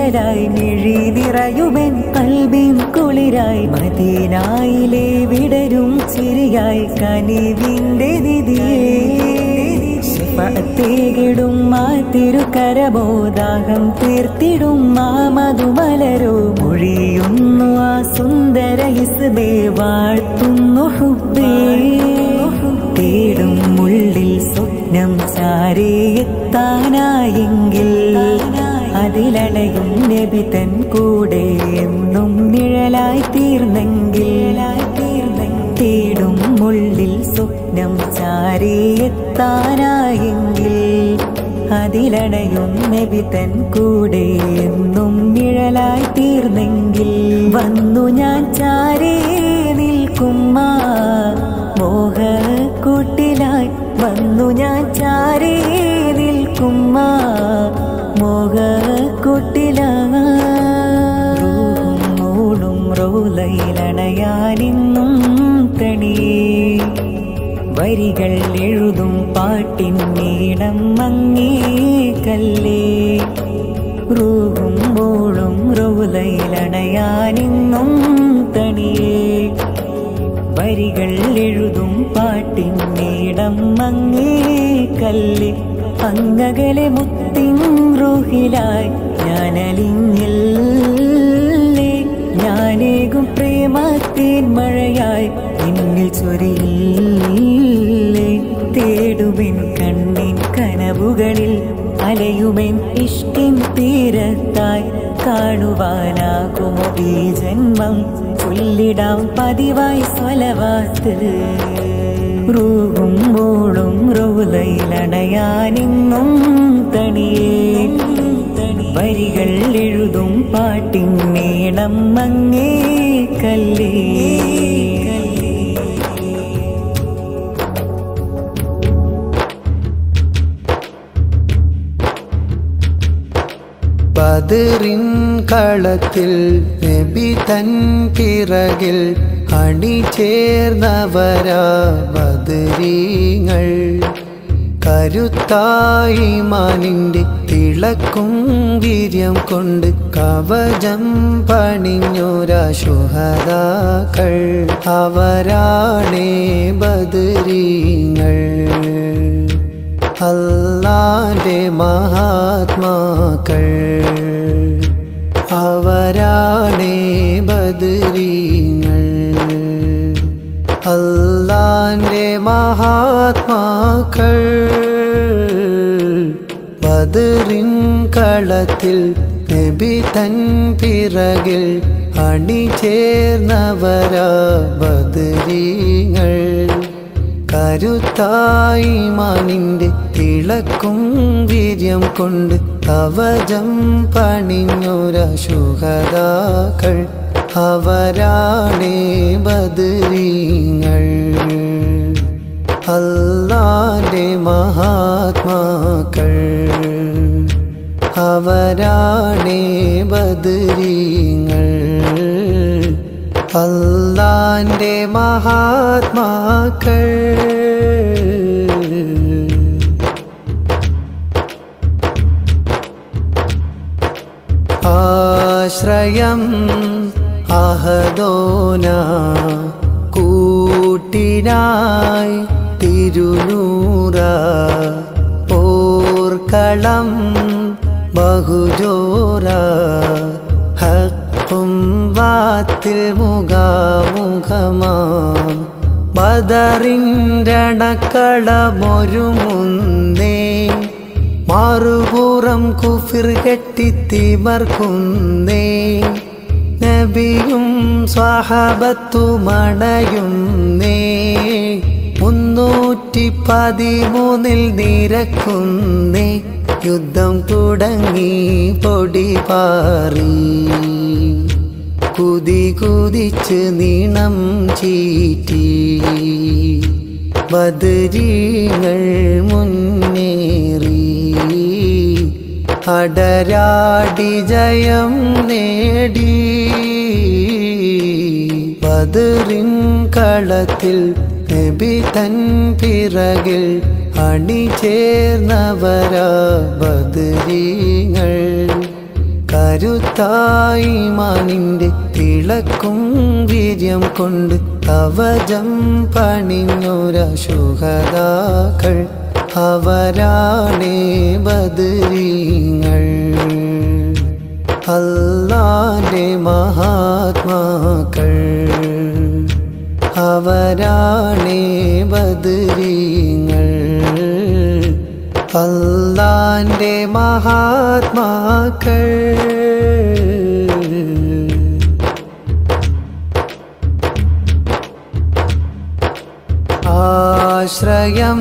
നിഴലായി മിഴി നിറയുമെൻ കൽബിൻ കുളിരായി മദീനായിലെ വിടരും ചിരിയായി കനിവിന്റെ നിധിയേ തേകിടും മാ തിരുക്കരബോധാകം തീർത്തിടും മാ മധുമലരോ മൊഴിയുന്നു ആ സുന്ദര ഇസ്ബേ വാഴ്ത്തുന്നു ഹുബേ തേടും ഉള്ളിൽ സ്വപ്നം ചാരിയെത്താനായെങ്കിൽ അതിലടയും നബി തൻ കൂടെ എന്നും നിഴലായി തീർന്നെങ്കിൽ തേടും ഉള്ളിൽ സ്വപ്നം ചാരിയെത്താനായെങ്കിൽ അതിലടയും നബി തൻ കൂടെ എന്നും നിഴലായി തീർന്നെങ്കിൽ വന്നു ഞാൻ ചാരേ നിൽക്കുമാ മോഹ കൂട്ടിലായി വന്നു ഞാൻ ചാരേ നിൽക്കുമാ മോഹ കൂട്ടിലാറും മൂളും റോലയിലണയാനിന്നും തണിയേ വരികൾ എഴുതും പാട്ടിൻ നീളം മങ്ങേ കല്ലേ റൂഹും മോളും റോലയിലണയാനിന്നും തണിയേ വരികൾ എഴുതും പാട്ടിൻ നീളം മങ്ങേ കല്ല് അങ്ങകലെ മുത്തിൻ റൂഹിലായി ഞാനലിഞ്ഞില്ലേ ഞാനേകും പ്രേമത്തേൻ മഴയായി നിന്നിൽ ചൊരിയില്ലേ തേടുമെൻ കണ്ണിൻ കനവുകളിൽ അലയുമെൻ ഇഷ്ടിൻ തീരത്തായി കാണുവാനാകുമോ ഈ ജന്മം ചൊല്ലിടാം പതിവായി സ്വലവാത്ത് റൂഹും മോളും റോലയിലണയാനിന്നും തണിയേ വരികൾ എഴുതും പാട്ടിൻ നീളം മങ്ങേ കല്ലേ ബദറിൻ കളത്തിൽ നബി തൻ പിറകിൽ അണിചേർന്നവരാ ബദരീങ്ങൾ കരുത്തായി മാനിന്റെ തിളക്കും വീര്യം കൊണ്ട് കവചം പണിഞ്ഞൊരാ ശുഹതാക്കൾ അവരാണേ ബദരീങ്ങൾ അല്ലാന്റെ മഹാത്മാക്കൾ അവരാണേ ബദരീങ്ങൾ അല്ലാന്റെ മഹാത്മാക്കൾ ബദറിൻ കളത്തിൽ നബി തൻ പിറകിൽ അണിചേർന്നവരാ ബദരീങ്ങൾ കരുത്തായി മാനിന്റെ തിളക്കും വീര്യം കൊണ്ട് കവചം പണിഞ്ഞൊര ശുഹതാക്കൾ അവരാണേ ബദരീങ്ങൾ അല്ലാന്റെ മഹാത്മാക്കൾ അവരാണേ ബദരീങ്ങൾ അല്ലാന്റെ മഹാത്മാക്കൾ ആശ്രയം അഹദോന കൂട്ടിനായി തിരുനൂറ പോർക്കളം ബഹുജോര ഹക്കും വാത്തിൽ മുഖാമുഖമാം ബദറിൻ്റണക്കളമൊരുമുന്നേ മാറുപുറം കുഫിർ കെട്ടിത്തിമർക്കുന്നേ നബിയും സ്വഹബത്തുമണയുന്നേ മുന്നൂറ്റി പതിമൂന്നിൽ നിരക്കുന്നേ യുദ്ധം തുടങ്ങി പൊടി പാറി കുതി കുതിച്ച് നീണം ചീറ്റി ബദരീങ്ങൾ മുന്നേറി അടരാടി ജയം നേടി ബദറിൻ കളത്തിൽ നബി തൻ പിറകിൽ അണിചേർന്നവരാ ബദരീങ്ങൾ കരു കരുത്തായി മാനിന്റെ തിളക്കും വീര്യം കൊണ്ട് കവചം പണിഞ്ഞൊര ശുഹതാക്കൾ അവരാണേ ബദരീങ്ങൾ അല്ലാന്റെ മഹാത്മാക്കൾ അവരാണേ ബദരീങ്ങൾ അല്ലാന്റെ മഹാത്മാക്കൾ ആശ്രയം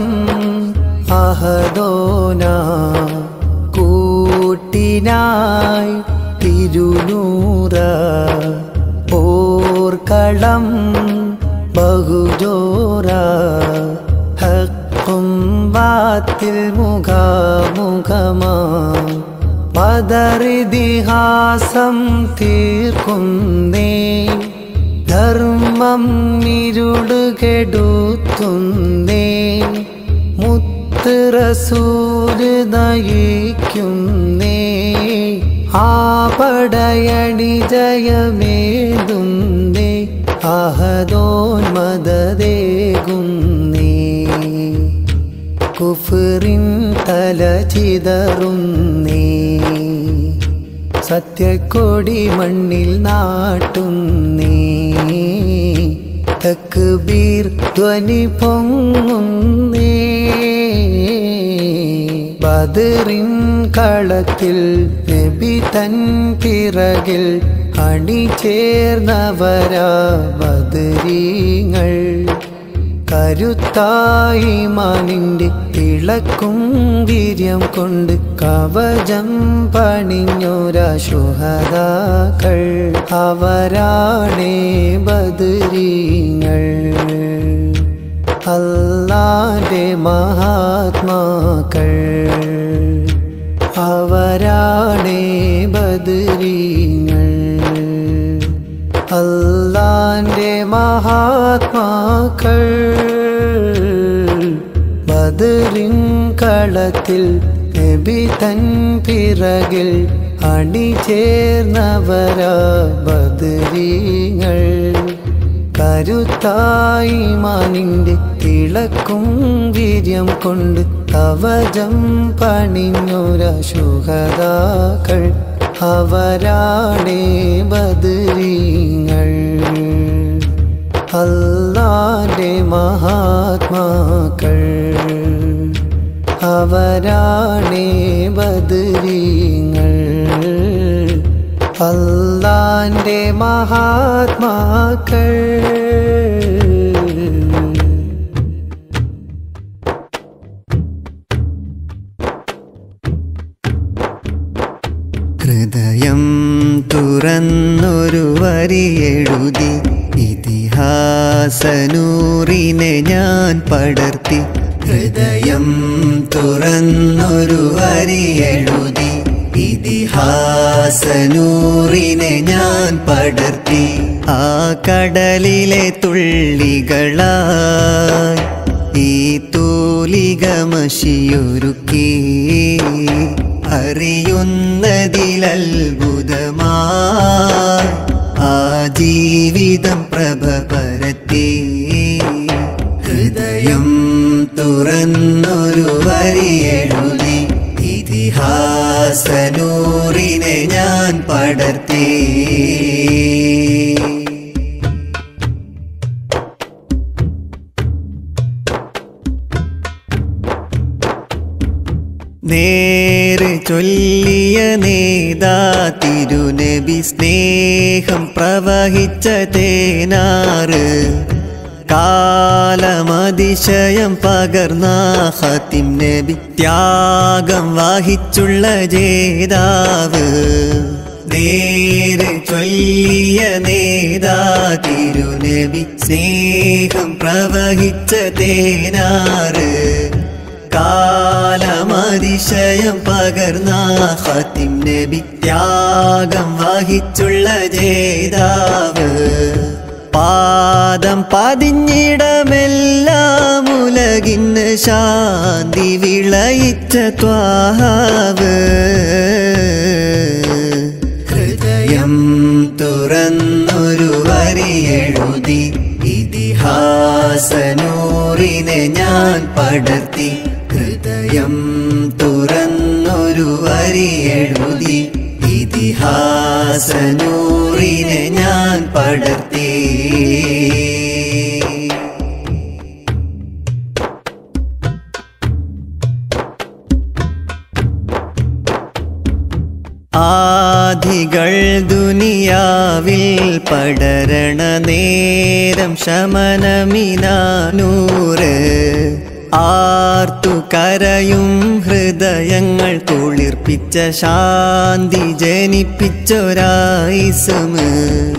അഹദോന കൂട്ടിനായി തിരുനൂറ ഓർക്കളം ബഹുജോറ ഹക്കും വാത്തിൽ മുഖാമുഖമാ പദറിതിഹാസം തീർക്കുന്നേ ധർമ്മം ഇരുടുകെടുത്തുന്നേ മുത്ത് റസൂല് നയിക്കുന്നേ ആ പടയണി ജയമേതുന്നേ അഹദോന്മതേകുന്നേ കുഫറിൻ തല ചിതറുന്നേ സത്യക്കൊടി മണ്ണിൽ നാട്ടുന്നേ തക്ബീർ ധ്വനി പൊങ്ങുന്നേ ബദറിൻ കളത്തിൽ നബി തൻ പിറകിൽ അണിചേർന്നവരാ ബദരീങ്ങൾ കരുത്തായി മാനിന്റെ തിളക്കും വീര്യം കൊണ്ട് കവചം പണിഞ്ഞൊര ശുഹതാക്കൾ അവരാണേ ബദരീങ്ങൾ അല്ലാന്റെ മഹാത്മാക്കൾ അവരാണേ ബദരീങ്ങൾ അല്ലാന്റെ മഹാത്മാക്കൾ ബദറിൻ കളത്തിൽ നബി തൻ പിറകിൽ അണിചേർന്നവരാ ബദരീങ്ങൾ കരുത്തായി മാനിന്റെ തിളക്കും വീര്യം കൊണ്ട് കവചം പണിഞ്ഞൊര ശുഹതാക്കൾ അവരാണേ ബദരീങ്ങൾ അല്ലാന്റെ മഹാത്മാക്കൾ അവരാണേ ബദരീങ്ങൾ അല്ലാന്റെ മഹാത്മാക്കൾ ഹൃദയം തുറന്നൊരു വരി എഴുതി ഇതിഹാസനൂറിനെ ഞാൻ പടർത്തി ഹൃദയം തുറന്നൊരു വരി എഴുതി ഇതിഹാസനൂറിനെ ഞാൻ പടർത്തി ആ കടലിലെ തുള്ളികളായി ഈ തൂലികമഷിയൊരുക്കി അറിയുന്നതിലത്ഭുതമായി ആ ജീവിതം പ്രഭ പരത്തി ഹൃദയം തുറന്നൊരു വരി എഴുതി ഇതിഹാസനൂറിനെ ഞാൻ പടർത്തി നേര് ചൊല്ലിയ നേതാ തിരുനബി സ്നേഹം പ്രവഹിച്ച തേനാറ് കാലമതിശയം പകർന്ന ഹത്തിം നബി ത്യാഗം വഹിച്ചുള്ള ജേതാവ് നേര് ചൊല്ലിയ നേതാ തിരുനബി സ്നേഹം പ്രവഹിച്ച തേനാറ് കാലമതിശയം പകർന്ന ഹത്തിം നബി ത്യാഗം വഹിച്ചുള്ള ജേതാവ് പാദം പതിഞ്ഞിടമെല്ലാം ഉലകിന് ശാന്തി വിളയിച്ച ത്വാഹാവ് തുറന്നൊരു വരി എഴുതി ഇതിഹാസനൂറിനെ ഞാൻ പടർത്തി ഹൃദയം തുറന്നൊരു വരി എഴുതി ഇതിഹാസനൂറിനെ ഞാൻ പടർത്തി ആധികൾ ദുനിയാവിൽ പടരണ നേരം ശമനമിനാനൂറ് ആർത്തു കരയും ഹൃദയങ്ങൾ കുളിർപ്പിച്ച ശാന്തി ജനിപ്പിച്ചൊരായിസമ്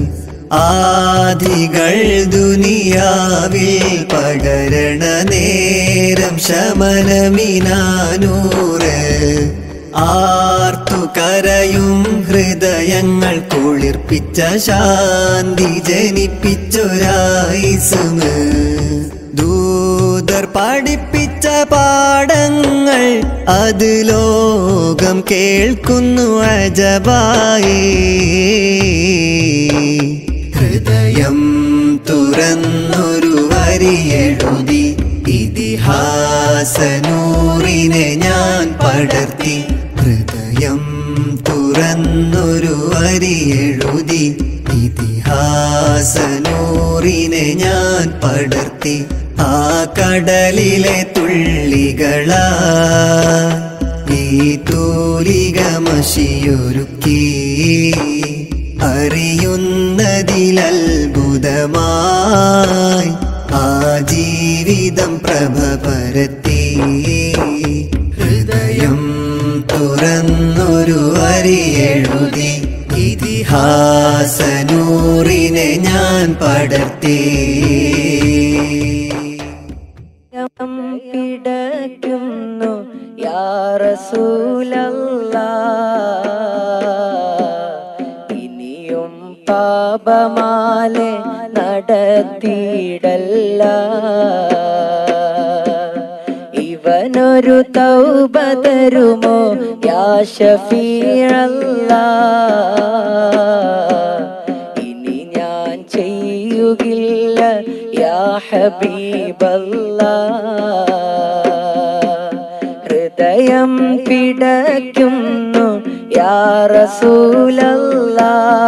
ആധികൾ ദുനിയാവിൽ പടരണ നേരം ശമനമിനാനൂറ് ആർത്തു കരയും ഹൃദയങ്ങൾ കുളിർപ്പിച്ച ശാന്തി ജനിപ്പിച്ചൊരായിസുമ് ദൂതർ പഠിപ്പിച്ച പാഠങ്ങൾ അത് ലോകം കേൾക്കുന്നു അജബായി ഹൃദയം തുറന്നൊരു വരി എഴുതി ഇതിഹാസനൂറിനെ ഞാൻ പടർത്തി ഹൃദയം തുറന്നൊരു വരി എഴുതി ഇതിഹാസനൂറിനെ ഞാൻ പടർത്തി ആ കടലിലെ തുള്ളികളാ ഈ തൂലിക മഷിയൊരുക്കി അറിയുന്നതിലത്ഭുതമായി ആ ജീവിതം പ്രഭ പരത്തി ഹൃദയം തുറന്നൊരു വരി എഴുതി ഇതിഹാസനൂറിനെ ഞാൻ പടർത്തി പിടയ്ക്കുന്നു യാറസൂലല്ല ഇനിയും പാപമാലെ നടത്തിയിടല്ല ഇവനൊരു തൗബ തരുമോ യാ ഷഫീറല്ല ഇനി ഞാൻ ചെയ്യുകില്ല യാ ഹബീബല്ല ഹൃദയം പിടയ്ക്കുന്നു യാ റസൂലല്ല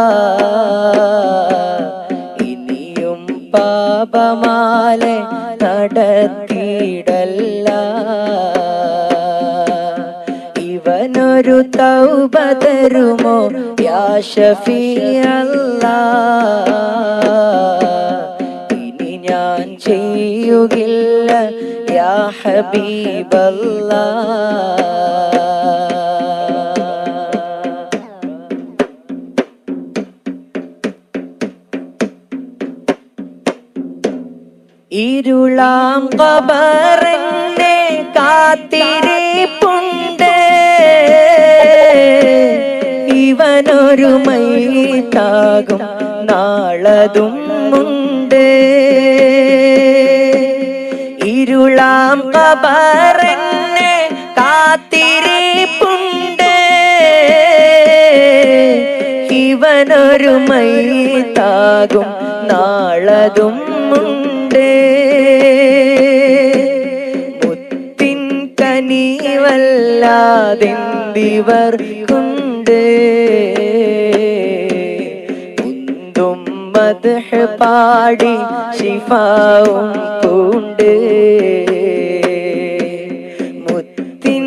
ഇനിയും പാപമാലെ നടത്തിയിടല്ല ഇവനൊരു തൗബ തരുമോ യാ ഷഫീഅല്ല ഇനി ഞാൻ ചെയ്യുകില്ല യാ ഹബീബല്ല ഇരുളാം കബറിന്റെ കാത്തിരിപ്പുണ്ട് ഇവനൊരു മൈത്താകും നാളതും ഉണ്ട് ഇരുളാം കബറിനെ കാത്തിരിപ്പുണ്ട് ഇവനൊരു മൈത്താകും നാളതും ഉണ്ട് മുത്തിൻ കനിവല്ലാതിന്തിവർക്കുണ്ട് ഉന്തും മദ്ഹ് പാടി ശിഫാവും പൂണ്ട് മുത്തിൻ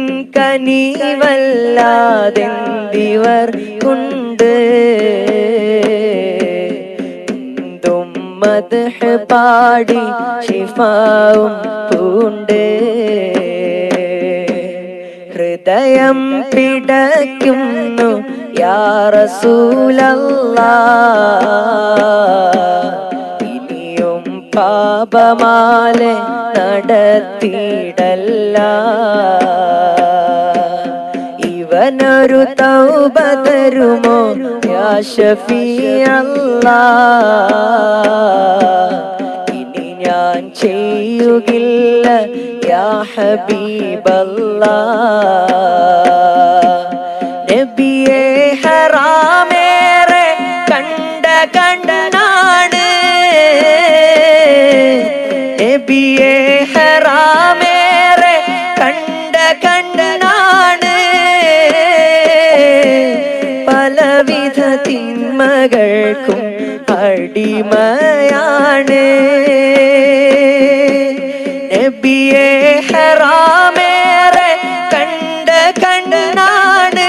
കനിവല്ലാതിന്തിവർക്കുണ്ട് ഉന്തും മദ്ഹ് പാടി ശിഫാവും പൂണ്ട് ഹൃദയം പിടയ്ക്കുന്നു യാ റസൂലല്ലാ ഇനിയും പാപമാലെ നടത്തിയിടല്ല ഇവനൊരു തൗബ തരുമോ യാ ഷഫീഅല്ലാ ഇനി ഞാൻ ചെയ്യുകില്ല യാ ഹബീബല്ലാ നബിയെ ഹറാമേറെ കണ്ട തിന്മകൾക്കും അടിമയാണ് നബിയെ ഹറാമേറെ കണ്ട കണ്ണാണ്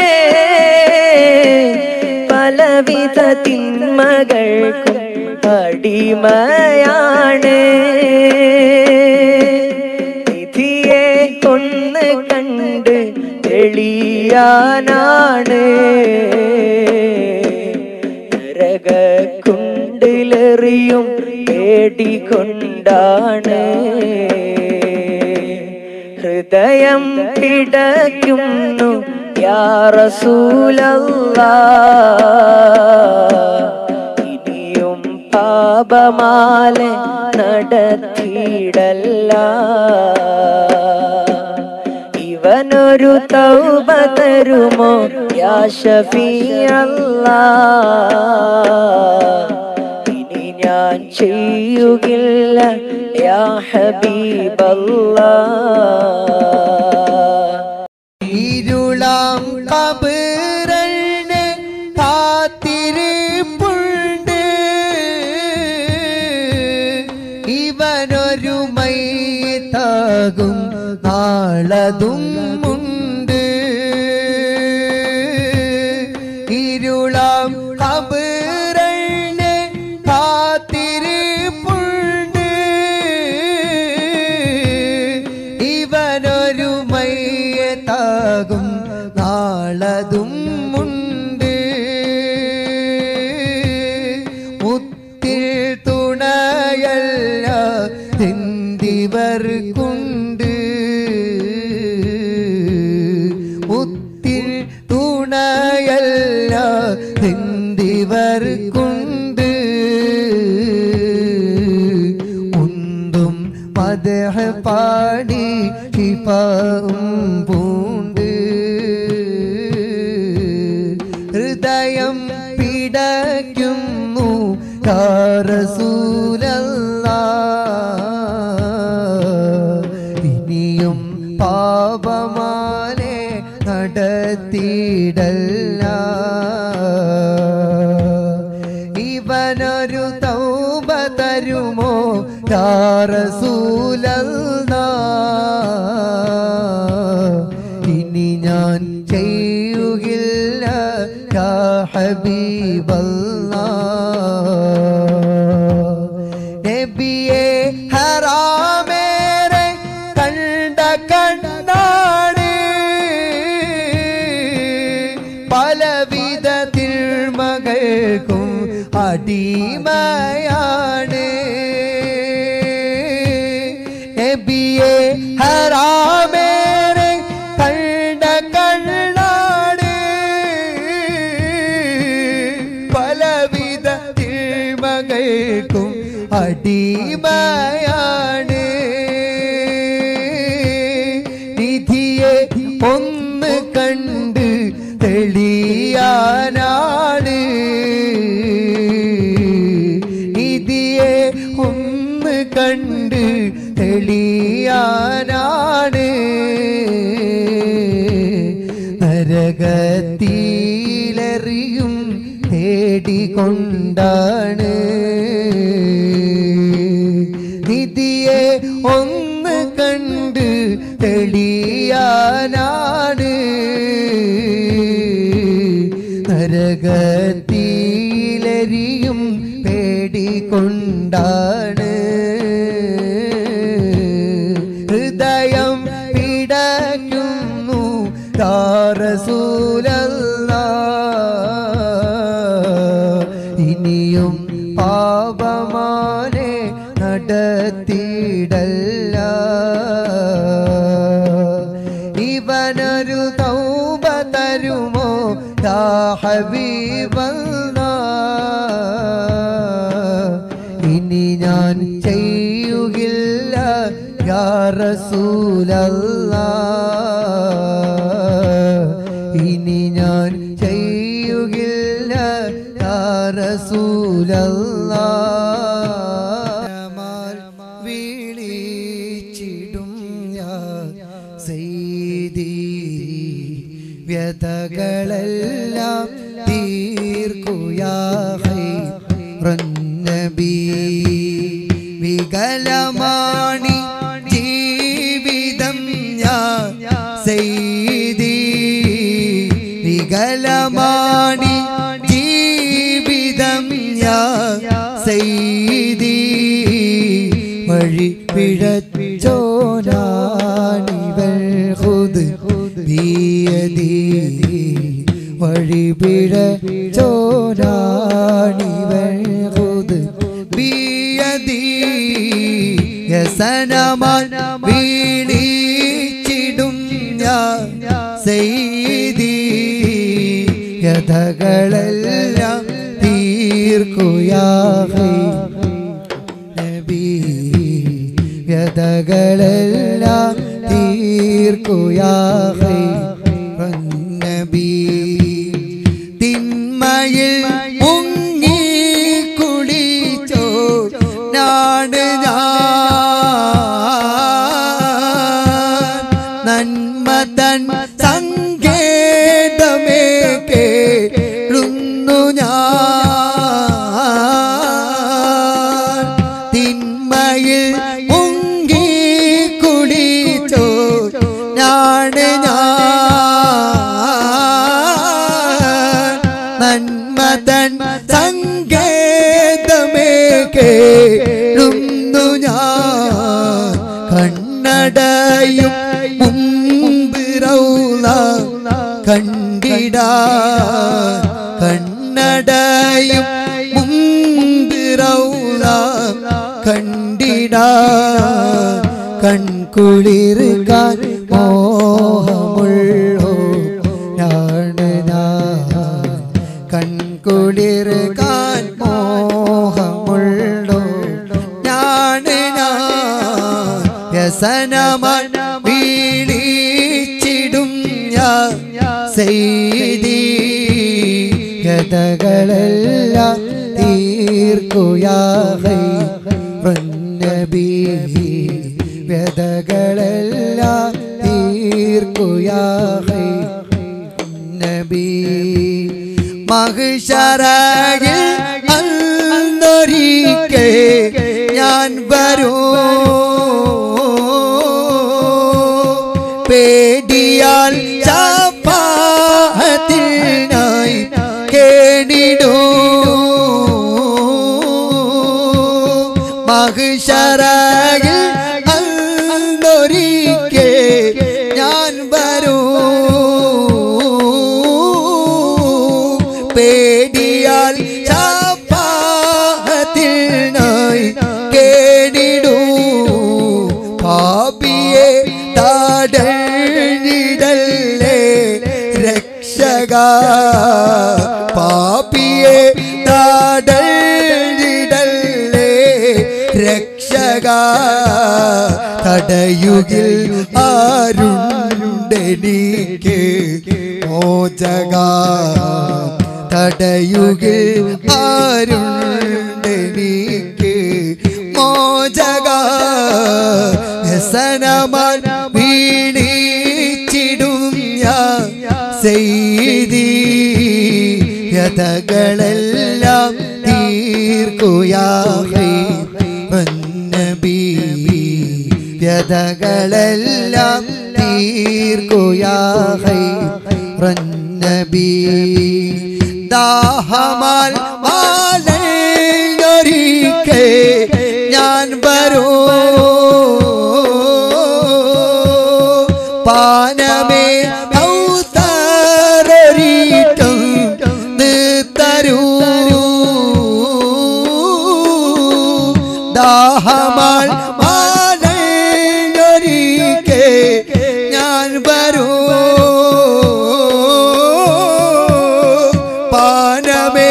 പലവിധ തിന്മകൾക്കും അടിമയാണ് വിധിയെ ഒന്ന് കണ്ട് തെളിയാനാണ് നരകക്കുണ്ടിലെറിയും പേടികൊണ്ടാണ് ഹൃദയം പിടയ്ക്കുന്നു യാറസൂലല്ലാ ഇനിയും പാപമാലെ നടത്തിയിടല്ല ഇവനൊരു തൗബ തരുമോ യാ ഷഫീഅല്ലാ ഇനി ഞാൻ ചെയ്യുകില്ല യാ ഹബീബല്ലാ ഇരുളാം കബറന്നെ കാത്തിരിപ്പുണ്ട് ഇവനൊരു മൈത്താകും നാളതും ഉണ്ട് ഇരുളാം കബറന്നെ കാത്തിരിപ്പുണ്ട് ഇവനൊരു മയ്യത്താകും നാളതും ഉണ്ട് മുത്തിൽ തുണയല്ല ചിന്തിവർക്കുണ്ട് മുത്തിൽ തുണയല്ല ചിന്തിവർക്കുണ്ട് ഉന്തും മദഹ പാടി ശിഫവും പൂണ്ട് ഹൃദയം പിടയ്ക്കുന്നു യാറസൂലല്ലാ ഇനിയും പാപമാലെ നടത്തിയിടല്ല ഇവനൊരു തൗബ തരുമോ യാറസൂലല്ലാ ഇനി ഞാൻ ചെയ്യുകില്ല യാ ഹബീബല്ലാ നബിയെ ഹറാമേറെ കണ്ട കണ്ണാണ് പലവിധ തിന്മകൾക്കും അടിമയാണ് നബിയെ ഹറാമേറെ കണ്ട കണ്ണാണ് പലവിധ തിന്മകൾക്കും അടിമയാണ് നിധിയെ ഒന്ന് കണ്ട് തെളിയാനാണ് നിധിയെ ഒന്ന് കണ്ട് തെളിയാനാണ് നരകത്തിലെറിയും തേടിക്കൊണ്ടാണ് നിധിയെ ഒന്ന് കണ്ട് തെളിയാനാണ് നരകത്തിലെറിയും പേടിക്കൊണ്ടാണ് ഹൃദയം പിടയ്ക്കുന്നു താറസൂലല്ലാ ഇനിയും പാപമാനെ നടത്തിയിടല്ല ഇവനൊരു തൗബ തരുമോ യാ ഹബീബല്ലാ ഇനി ഞാൻ ചെയ്യുകില്ല യാ റസൂലല്ലാ ഇനി ഞാൻ ചെയ്യുകില്ല യാ റസൂലല്ലാ വിളിച്ചിടും യാ സെയ്തി വ്യതകളെല്ലാം തീർക്കുയാ ഹൈ നബി വികലമാണി ജീവിതം ഞാൻ ചെയ്തി വികലമാണി ജീവിതം ഞാൻ ചെയ്തി വഴി പിഴച്ചോനാണിവൾ ഹുദ് ബിയദി വഴി പിഴച്ചോനാണിവൾ ഹുദ് ബിയദി യസനമാൻ വീണിച്ചിടും ഞാൻ ചെയ്തി യഥകളെല്ലാം തീർക്കുയാഹേ നബി വ്യതകളെല്ലാം തീർക്കുയാഹേ നബി തിന്മയിൽ മുങ്ങി കുളിച്ചോ നാട് ഞാൻ നന്മ തൻ സങ്കേതമേ കേളുന്നു ഞാൻ തിന്മയിൽ മുങ്ങി കുളിച്ചോ ഞാണ് ഞാൻ നന്മ തൻ സങ്കേതമേ കേളുന്നു ഞാൻ കണ്ണടയും മുമ്പ് റൗള കണ്ടിടാ കണ്ണടയും മുമ്പ് റൗള കണ്ടിടാ കൺകുളിർക്കാൻ മോഹമുള്ളോ ഞാണ് ഞാൻ കൺകുളിർക്കാൻ മോഹമുള്ളോ ഞാണ് ഞാൻ വ്യസനമാൻ വീണിച്ചിടും ഞാൻ ചെയ്തി ഗതകളെല്ലാം തീർക്കുയാഹൈ നബി വ്യതകളെല്ലാം തീർക്കുയാഹൈ നബി മഹിഷറയിൽ അന്നൊരിക്കെ ഞാൻ വരൂ പേടിയാൽ ചാപ്പാത്തിനായി കേടിടൂ മഹിഷറയിൽ അന്നൊരിക്കെ ഞാൻ വരൂ പേടിയാൽ ചാപ്പാത്തിനായി കേടിടൂ പാപിയെ താടഴിടല്ലേ രക്ഷക പാപിയെ താടഴിടല്ലേ രക്ഷക തടയുകിൽ ആരുണ്ടെനിക്ക് മോചക തടയുകിൽ ആരുണ്ടെനിക്ക് മോചക വ്യസനമാൻ വീണിച്ചിടും ഞാൻ ചെയ്തി വ്യതകളെല്ലാം തീർക്കുയാഹേ നബി വ്യതകളെല്ലാം തീർക്കുയാഹേ നബി ദാഹമാൽ മാലയൊരിക്കെ ഞാൻ വരൂ പാനമേ ഔതാരൊരിട്ടം തരൂ ദാഹമാൽ മാലയൊരിക്കെ ഞാൻ വരൂ പാനമേ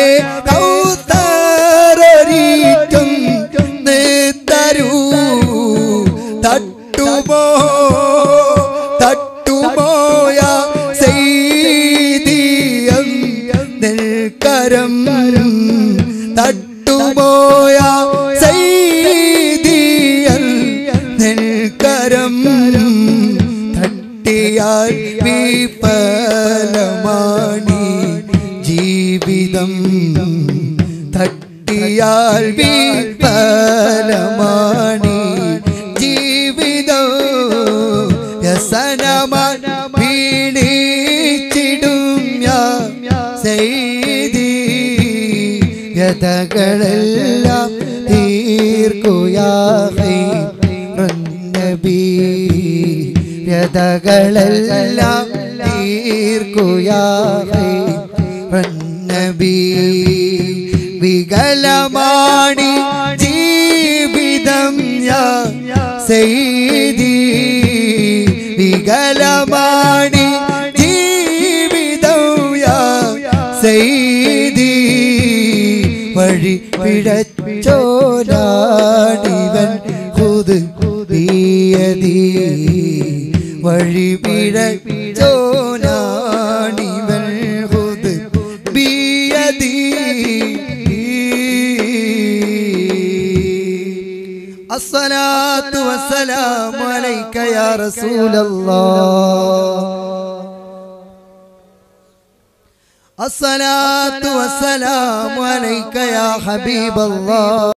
ഔതാരൊരിട്ടം തരൂ തട്ടുമോ തട്ടുമോയ ചെയ്തിയം നെൽക്കരം തട്ടുമോയ ചെയ്തിയൽ നെൽക്കരം തട്ടിയാൽ വിഫലമാണി ജീവിതം തട്ടി ഹദിയാൽ വിഫലമാണി ജീവിതം വ്യസനമാൻ പീഡിച്ചിടും യാ സെയ്തി വ്യതകളെല്ലാം തീർക്കുയാഹി നബി വ്യതകളെല്ലാം തീർക്കുയാഹി നബി വികലമാണി ജീവിതം യാ സെയ്തി വികലമാണി ജീവിതം യാ സെയ്തി വഴി പിഴച്ചോലാടിവൻ കുത് തീയതി വഴി പിഴച്ചോലാടിവൻ കുത് ബിയതി الصلاة والسلام عليك يا رسول الله الصلاة والسلام عليك يا حبيب الله